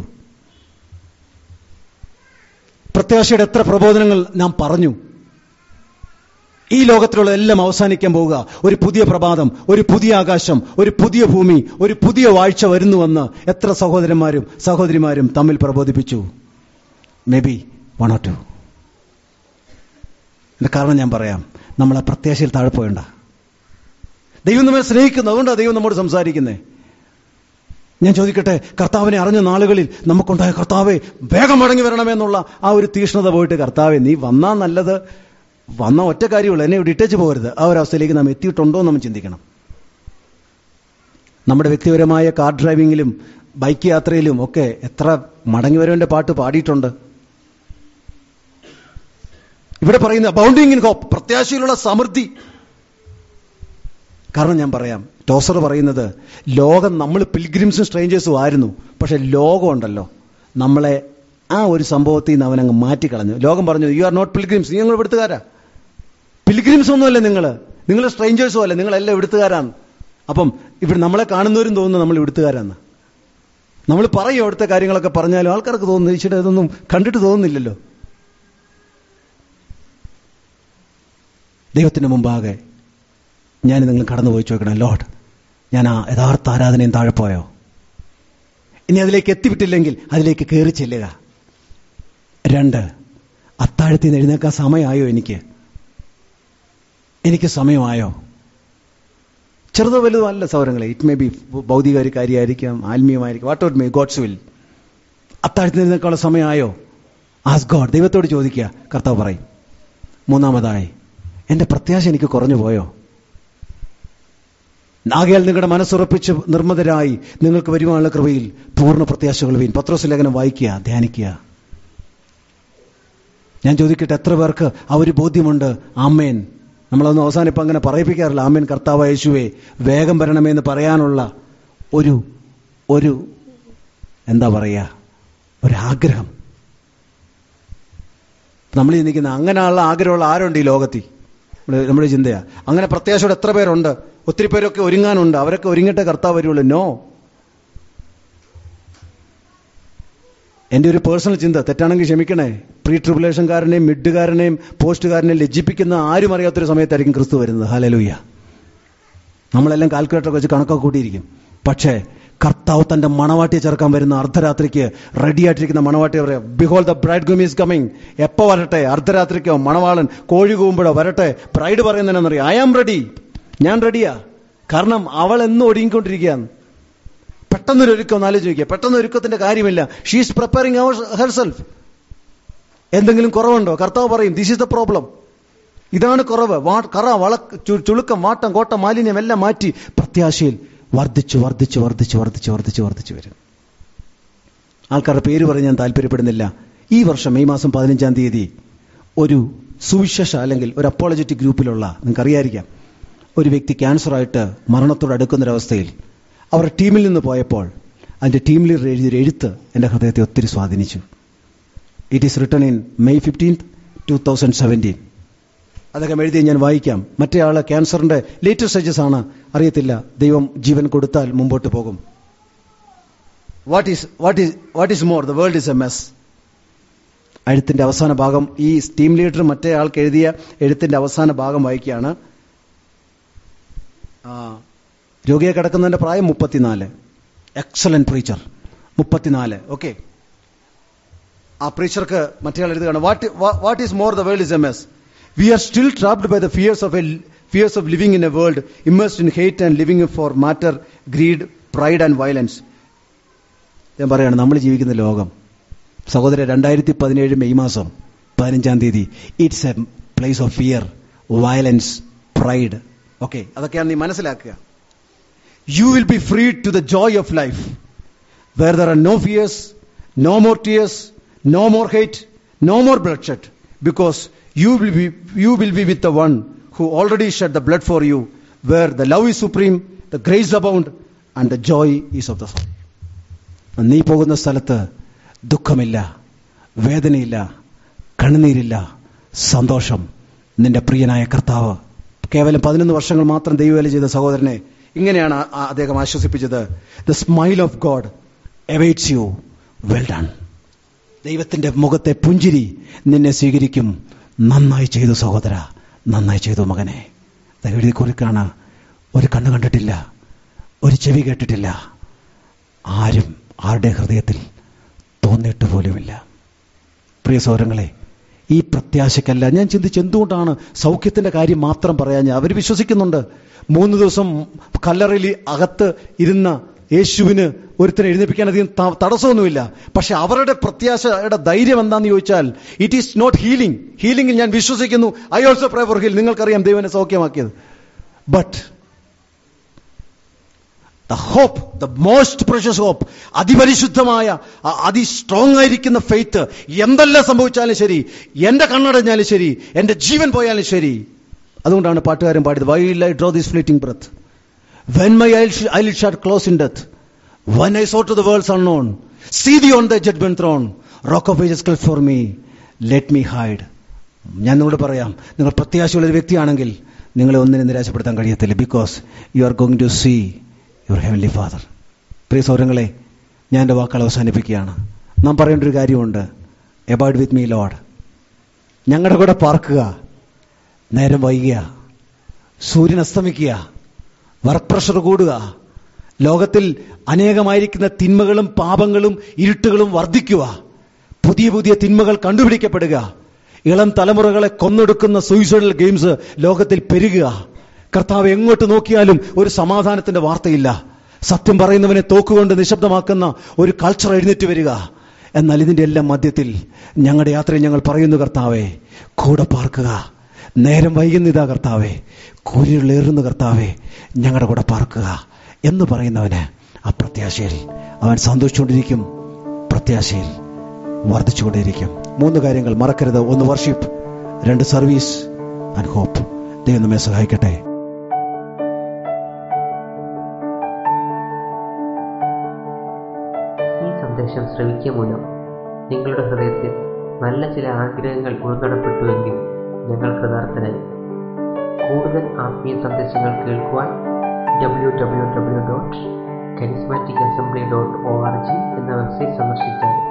പ്രത്യാശയുടെ എത്ര പ്രബോധനങ്ങൾ നാം പറഞ്ഞു ഈ ലോകത്തിലുള്ള എല്ലാം അവസാനിക്കാൻ പോവുക ഒരു പുതിയ പ്രഭാതം ഒരു പുതിയ ആകാശം ഒരു പുതിയ ഭൂമി ഒരു പുതിയ വാഴ്ച വരുന്നുവെന്ന് എത്ര സഹോദരന്മാരും സഹോദരിമാരും തമ്മിൽ പ്രബോധിപ്പിച്ചു maybe one or two എന്റെ കാരണം ഞാൻ പറയാം നമ്മൾ ആ പ്രത്യാശയിൽ താഴെ പോയണ്ട ദൈവം നമ്മെ സ്നേഹിക്കുന്നു അതുകൊണ്ടാണ് ദൈവം നമ്മോട് സംസാരിക്കുന്നത് ഞാൻ ചോദിക്കട്ടെ കർത്താവിനെ അറിഞ്ഞ നാളുകളിൽ നമുക്കുണ്ടായ കർത്താവെ വേഗം മടങ്ങി വരണമെന്നുള്ള ആ ഒരു തീഷ്ണത പോയിട്ട് കർത്താവെ നീ വന്നാ നല്ലത് വന്ന ഒറ്റ കാര്യമുള്ളൂ എന്നെ ഇവിടെ ഇട്ടേച്ച് പോകരുത് ആ ഒരു അവസ്ഥയിലേക്ക് നാം എത്തിയിട്ടുണ്ടോ എന്ന് നമ്മൾ ചിന്തിക്കണം നമ്മുടെ വ്യക്തിപരമായ കാർ ഡ്രൈവിംഗിലും ബൈക്ക് യാത്രയിലും ഒക്കെ എത്ര മടങ്ങി വരവന്റെ പാട്ട് പാടിയിട്ടുണ്ട് ഇവിടെ പറയുന്ന ബൗണ്ടിങ് ഇൻ ഹോപ്പ് പ്രത്യാശയിലുള്ള സമൃദ്ധി കാരണം ഞാൻ പറയാം ടോസർ പറയുന്നത് ലോകം നമ്മൾ പിൽഗ്രിംസും സ്ട്രേഞ്ചേഴ്സും ആയിരുന്നു പക്ഷെ ലോകം ഉണ്ടല്ലോ നമ്മളെ ആ ഒരു സംഭവത്തിൽ നിന്ന് അവനങ്ങ് മാറ്റിക്കളഞ്ഞു ലോകം പറഞ്ഞു യു ആർ നോട്ട് പിൽഗ്രിംസ് നീ നിങ്ങൾ ഇവിടുത്തുകാരാ പിൽഗ്രിംസ് ഒന്നുമല്ല നിങ്ങൾ നിങ്ങൾ സ്ട്രേഞ്ചേഴ്സും അല്ല നിങ്ങളെല്ലാം ഇവിടുത്തുകാരാണ് അപ്പം ഇവിടെ നമ്മളെ കാണുന്നവരും തോന്നുന്നു നമ്മൾ ഇവിടുത്തുകാരാന്ന് നമ്മൾ പറയും അവിടുത്തെ കാര്യങ്ങളൊക്കെ പറഞ്ഞാലും ആൾക്കാർക്ക് തോന്നുന്നു ഈശ്വര ഇതൊന്നും കണ്ടിട്ട് തോന്നുന്നില്ലല്ലോ ദൈവത്തിന്റെ മുമ്പാകെ ഞാൻ നിങ്ങൾ കടന്നുപോയി ചോദിക്കണം ലോഡ് ഞാൻ ആ യഥാർത്ഥ ആരാധനയും താഴെ പോയോ ഇനി അതിലേക്ക് എത്തിവിട്ടില്ലെങ്കിൽ അതിലേക്ക് കയറി ചെല്ലുക രണ്ട് അത്താഴത്തിൽ നിന്ന് എഴുന്നേക്കാൻ സമയമായോ എനിക്ക് എനിക്ക് സമയമായോ ചെറുതോ വലുതോ അല്ല സൗരങ്ങളെ ഇറ്റ് മേ ബി ഭൗതിക ഒരു കാര്യമായിരിക്കാം ആത്മീയമായിരിക്കും what out may God's will അത്താഴത്തിൽ നിന്ന് എഴുന്നേക്കാനുള്ള സമയമായോ ആസ് ഗോഡ് ദൈവത്തോട് ചോദിക്കുക കർത്താവ് പറയും മൂന്നാമതായി എന്റെ പ്രത്യാശ എനിക്ക് കുറഞ്ഞു പോയോ ആകയാൽ നിങ്ങളുടെ മനസ്സുറപ്പിച്ച് നിർമ്മതരായി നിങ്ങൾക്ക് വരുവാനുള്ള കൃപയിൽ പൂർണ്ണ പ്രത്യാശകൾ വീൻ പത്രോസ് ലേഖനം വായിക്കുക ധ്യാനിക്കുക ഞാൻ ചോദിക്കട്ടെ എത്ര പേർക്ക് ആ ഒരു ബോധ്യമുണ്ട് ആമേൻ നമ്മളൊന്നും അവസാനം ഇപ്പം അങ്ങനെ പറയിപ്പിക്കാറില്ല ആമേൻ കർത്താവ് യേശുവേ വേഗം വരണമേ എന്ന് പറയാനുള്ള ഒരു ഒരു എന്താ പറയുക ഒരാഗ്രഹം നമ്മൾ ഈ നിൽക്കുന്ന അങ്ങനെയുള്ള ആഗ്രഹമുള്ള ആരുണ്ട് ഈ ലോകത്തിൽ നമ്മുടെ നമ്മുടെ ചിന്തയാ അങ്ങനെ പ്രത്യാശയോടെ എത്ര പേരുണ്ട് ഒത്തിരി പേരൊക്കെ ഒരുങ്ങാനുണ്ട് അവരൊക്കെ ഒരുങ്ങിട്ടേ കർത്താവ് വരുള്ളൂ നോ എന്റെ ഒരു പേഴ്സണൽ ചിന്ത തെറ്റാണെങ്കിൽ ക്ഷമിക്കണേ പ്രീ ട്രിബുലേഷൻകാരനെയും മിഡുകാരനെയും പോസ്റ്റുകാരനെയും ലജ്ജിപ്പിക്കുന്ന ആരും അറിയാത്തൊരു സമയത്തായിരിക്കും ക്രിസ്തു വരുന്നത് ഹാലലൂയ നമ്മളെല്ലാം കാൽക്കുലേറ്റർ വെച്ച് കണക്കൊക്കെ കൂട്ടിയിരിക്കും പക്ഷേ കർത്താവ് തന്റെ മണവാട്ടിയെ ചേർക്കാൻ വരുന്ന അർദ്ധരാത്രിക്ക് റെഡി ആയിട്ടിരിക്കുന്ന മണവാട്ടിയെ പറയാം behold the bridegroom is coming എപ്പോ വരട്ടെ അർദ്ധരാത്രിക്കോ മണവാളൻ കോഴി കൂമ്പുഴോ വരട്ടെ ബ്രൈഡ് പറയുന്നതിനെന്നറിയാം ഐ ആം റെഡി ഞാൻ റെഡിയാ കാരണം അവൾ എന്നും ഒടുങ്ങിക്കൊണ്ടിരിക്കുകയാണ് പെട്ടെന്നൊരു ഒരുക്കം ഒന്ന് ആലോചിക്കുക പെട്ടെന്ന് ഒരുക്കത്തിന്റെ കാര്യമില്ല ഷീസ് പ്രിപ്പയറിംഗ് അവർ ഹെർസെൽഫ് എന്തെങ്കിലും കുറവുണ്ടോ കർത്താവ് പറയും ദിസ് ഇസ് ദ പ്രോബ്ലം ഇതാണ് കുറവ് വാ കറ വള ചു- ചുളുക്കം വാട്ടം കോട്ടം മാലിന്യം എല്ലാം മാറ്റി പ്രത്യാശയിൽ വർദ്ധിച്ചു വർദ്ധിച്ചു വർദ്ധിച്ചു വർദ്ധിച്ചു വർദ്ധിച്ചു വർദ്ധിച്ചു വരും ആൾക്കാരുടെ പേര് പറഞ്ഞ് ഞാൻ താല്പര്യപ്പെടുന്നില്ല ഈ വർഷം മെയ് മാസം പതിനഞ്ചാം തീയതി ഒരു സുവിശേഷ അല്ലെങ്കിൽ ഒരു അപ്പോളജറ്റിക് ഗ്രൂപ്പിലുള്ള നിങ്ങൾക്ക് അറിയായിരിക്കാം ഒരു വ്യക്തി ക്യാൻസറായിട്ട് മരണത്തോട് അടുക്കുന്നൊരവസ്ഥയിൽ അവരുടെ ടീമിൽ നിന്ന് പോയപ്പോൾ അതിന്റെ ടീം ലീഡർ എഴുതിയൊരു എഴുത്ത് എൻ്റെ ഹൃദയത്തെ ഒത്തിരി സ്വാധീനിച്ചു it is written in May fifteenth two thousand seventeen അദ്ദേഹം എഴുതി ഞാൻ വായിക്കാം മറ്റേ ആള് ക്യാൻസറിന്റെ ലേറ്റസ്റ്റ് സ്റ്റേജസ് ആണ് അറിയത്തില്ല ദൈവം ജീവൻ കൊടുത്താൽ മുമ്പോട്ട് പോകും what is what is what is more the world is a mess എഴുത്തിന്റെ അവസാന ഭാഗം ഈ ടീം ലീഡർ മറ്റേ ആൾക്ക് എഴുതിയ എഴുത്തിന്റെ അവസാന ഭാഗം വായിക്കുകയാണ് ആ, രോഗിയെ കിടക്കുന്നതിന്റെ പ്രായം മുപ്പത്തിനാല് എക്സലന്റ് പ്രീച്ചർ മുപ്പത്തിനാല് ഓക്കെ ആ പ്രീച്ചർക്ക് മറ്റേ ആൾ എഴുതുകയാണ് what what is more the world is a mess we are still trapped by the fears of a fears of living in a world immersed in hate and living for matter greed pride and violence ഞാൻ പറയാണ് നമ്മൾ ജീവിക്കുന്ന ലോകം സഹോദര രണ്ടായിരത്തി പതിനേഴ് May മാസം പതിനഞ്ചാം തീയതി it's a place of fear violence pride okay അതൊക്കെയാണ് നീ മനസ്സിലാക്കുക you will be free to the joy of life where there are no fears no more tears no more hate no more bloodshed because you will be you will be with the one who already shed the blood for you where the love is supreme the grace abound and the joy is of the soul നീ പോകുന്ന സ്ഥലത്ത് ദുഃഖമില്ല വേദനയില്ല കണ്ണുനീരില്ല സന്തോഷം നിന്റെ പ്രിയനായ കർത്താവ് കേവലം പതിനൊന്ന് വർഷങ്ങൾ മാത്രം ദൈവവേല ചെയ്ത സഹോദരനെ ഇങ്ങനെയാണ് ആ- ആ അദ്ദേഹം ആശ്വസിപ്പിച്ചത് the smile of God awaits you well done ദൈവത്തിന്റെ മുഖത്തെ പുഞ്ചിരി നിന്നെ സ്വീകരിക്കും നന്നായി ചെയ്തു സഹോദര നന്നായി ചെയ്തു മകനെ എഴുതി കുറിക്കാണ് ഒരു കണ്ണ് കണ്ടിട്ടില്ല ഒരു ചെവി കേട്ടിട്ടില്ല ആരും ആരുടെ ഹൃദയത്തിൽ തോന്നിയിട്ട് പോലുമില്ല പ്രിയ സൗരങ്ങളെ ഈ പ്രത്യാശക്കല്ല ഞാൻ ചിന്തിച്ച് എന്തുകൊണ്ടാണ് സൗഖ്യത്തിന്റെ കാര്യം മാത്രം പറയാൻ അവർ വിശ്വസിക്കുന്നുണ്ട് മൂന്ന് ദിവസം കല്ലറയിൽ അകത്ത് ഇരുന്ന യേശുവിന് ഒരുത്തനെ എഴുന്നേപ്പിക്കാൻ അധികം ത- തടസ്സമൊന്നുമില്ല പക്ഷെ അവരുടെ പ്രത്യാശയുടെ ധൈര്യം എന്താന്ന് ചോദിച്ചാൽ ഇറ്റ് ഈസ് നോട്ട് ഹീലിംഗ് ഹീലിംഗിൽ ഞാൻ വിശ്വസിക്കുന്നു I also pray for heal നിങ്ങൾക്കറിയാം ദൈവനെ സൗഖ്യമാക്കിയത് but the hope the most precious hope അതിപരിശുദ്ധമായ അ- അതിസ്ട്രോങ് ആയിരിക്കുന്ന ഫെയ്ത്ത് എന്തെല്ലാം സംഭവിച്ചാലും ശരി എന്റെ കണ്ണടഞ്ഞാലും ശരി എന്റെ ജീവൻ പോയാലും ശരി അതുകൊണ്ടാണ് പാട്ടുകാരൻ പാടിയത് while I draw this fleeting breath when my ഐ ലിൽ shut close in death when I soar to the worlds unknown see thee on the judgment throne Rock of Ages cleft for me let me hide ഞാൻ നിങ്ങളോട് പറയാം നിങ്ങൾ പ്രത്യാശയുള്ള ഒരു വ്യക്തിയാണെങ്കിൽ നിങ്ങളെ ഒന്നിനെ നിരാശപ്പെടുത്താൻ കഴിയത്തില്ല because you are going to see your heavenly Father പ്രിയ സൗരങ്ങളെ ഞാൻ എൻ്റെ വാക്കുകൾ അവസാനിപ്പിക്കുകയാണ് നാം പറയേണ്ട ഒരു കാര്യമുണ്ട് എബൈഡ് വിത്ത് മീ ലോഡ് ഞങ്ങളുടെ കൂടെ പാർക്കുക നേരം വൈകുക സൂര്യൻ അസ്തമിക്കുക വർക്ക് പ്രഷർ കൂടുക ലോകത്തിൽ അനേകമായിരിക്കുന്ന തിന്മകളും പാപങ്ങളും ഇരുട്ടുകളും വർദ്ധിക്കുക പുതിയ പുതിയ തിന്മകൾ കണ്ടുപിടിക്കപ്പെടുക ഇളം തലമുറകളെ കൊന്നൊടുക്കുന്ന സൂയിസൈഡൽ ഗെയിംസ് ലോകത്തിൽ പെരുകുക കർത്താവ് എങ്ങോട്ട് നോക്കിയാലും ഒരു സമാധാനത്തിന്റെ വാർത്തയില്ല സത്യം പറയുന്നവനെ തോക്കുകൊണ്ട് നിശബ്ദമാക്കുന്ന ഒരു കൾച്ചർ എഴുന്നേറ്റ് വരിക എന്നാൽ ഇതിന്റെ എല്ലാം മധ്യത്തിൽ ഞങ്ങളുടെ യാത്രയിൽ ഞങ്ങൾ പറയുന്നു കർത്താവേ കൂടെ പാർക്കുക നേരം വൈകുന്നിതാ കർത്താവേ കൂരിരുളേറുന്ന കർത്താവേ ഞങ്ങളുടെ കൂടെ പാർക്കുക എന്ന് പറയുന്നവന് ആ പ്രത്യാശയിൽ അവൻ സന്തോഷിച്ചുകൊണ്ടിരിക്കും പ്രത്യാശയിൽ വർദ്ധിച്ചുകൊണ്ടേയിരിക്കും മൂന്ന് കാര്യങ്ങൾ മറക്കരുത് ഒന്ന് വർഷിപ്പ് രണ്ട് സർവീസ് ആൻഡ് ഹോപ്പ് ദൈവം നമ്മെ സഹായിക്കട്ടെ ഈ സന്ദേശം ശ്രവിക്കുക മൂലം നിങ്ങളുടെ ഹൃദയത്തിൽ നല്ല ചില ആഗ്രഹങ്ങൾ ഉൾനടപ്പെട്ടുവെങ്കിൽ ഞങ്ങൾ കൃതാർത്ഥനായി കൂടുതൽ ആത്മീയ സന്ദേശങ്ങൾ കേൾക്കുവാൻ W W W dot charismatic assembly dot O R G എന്ന വെബ്സൈറ്റ് സന്ദർശിച്ചാൽ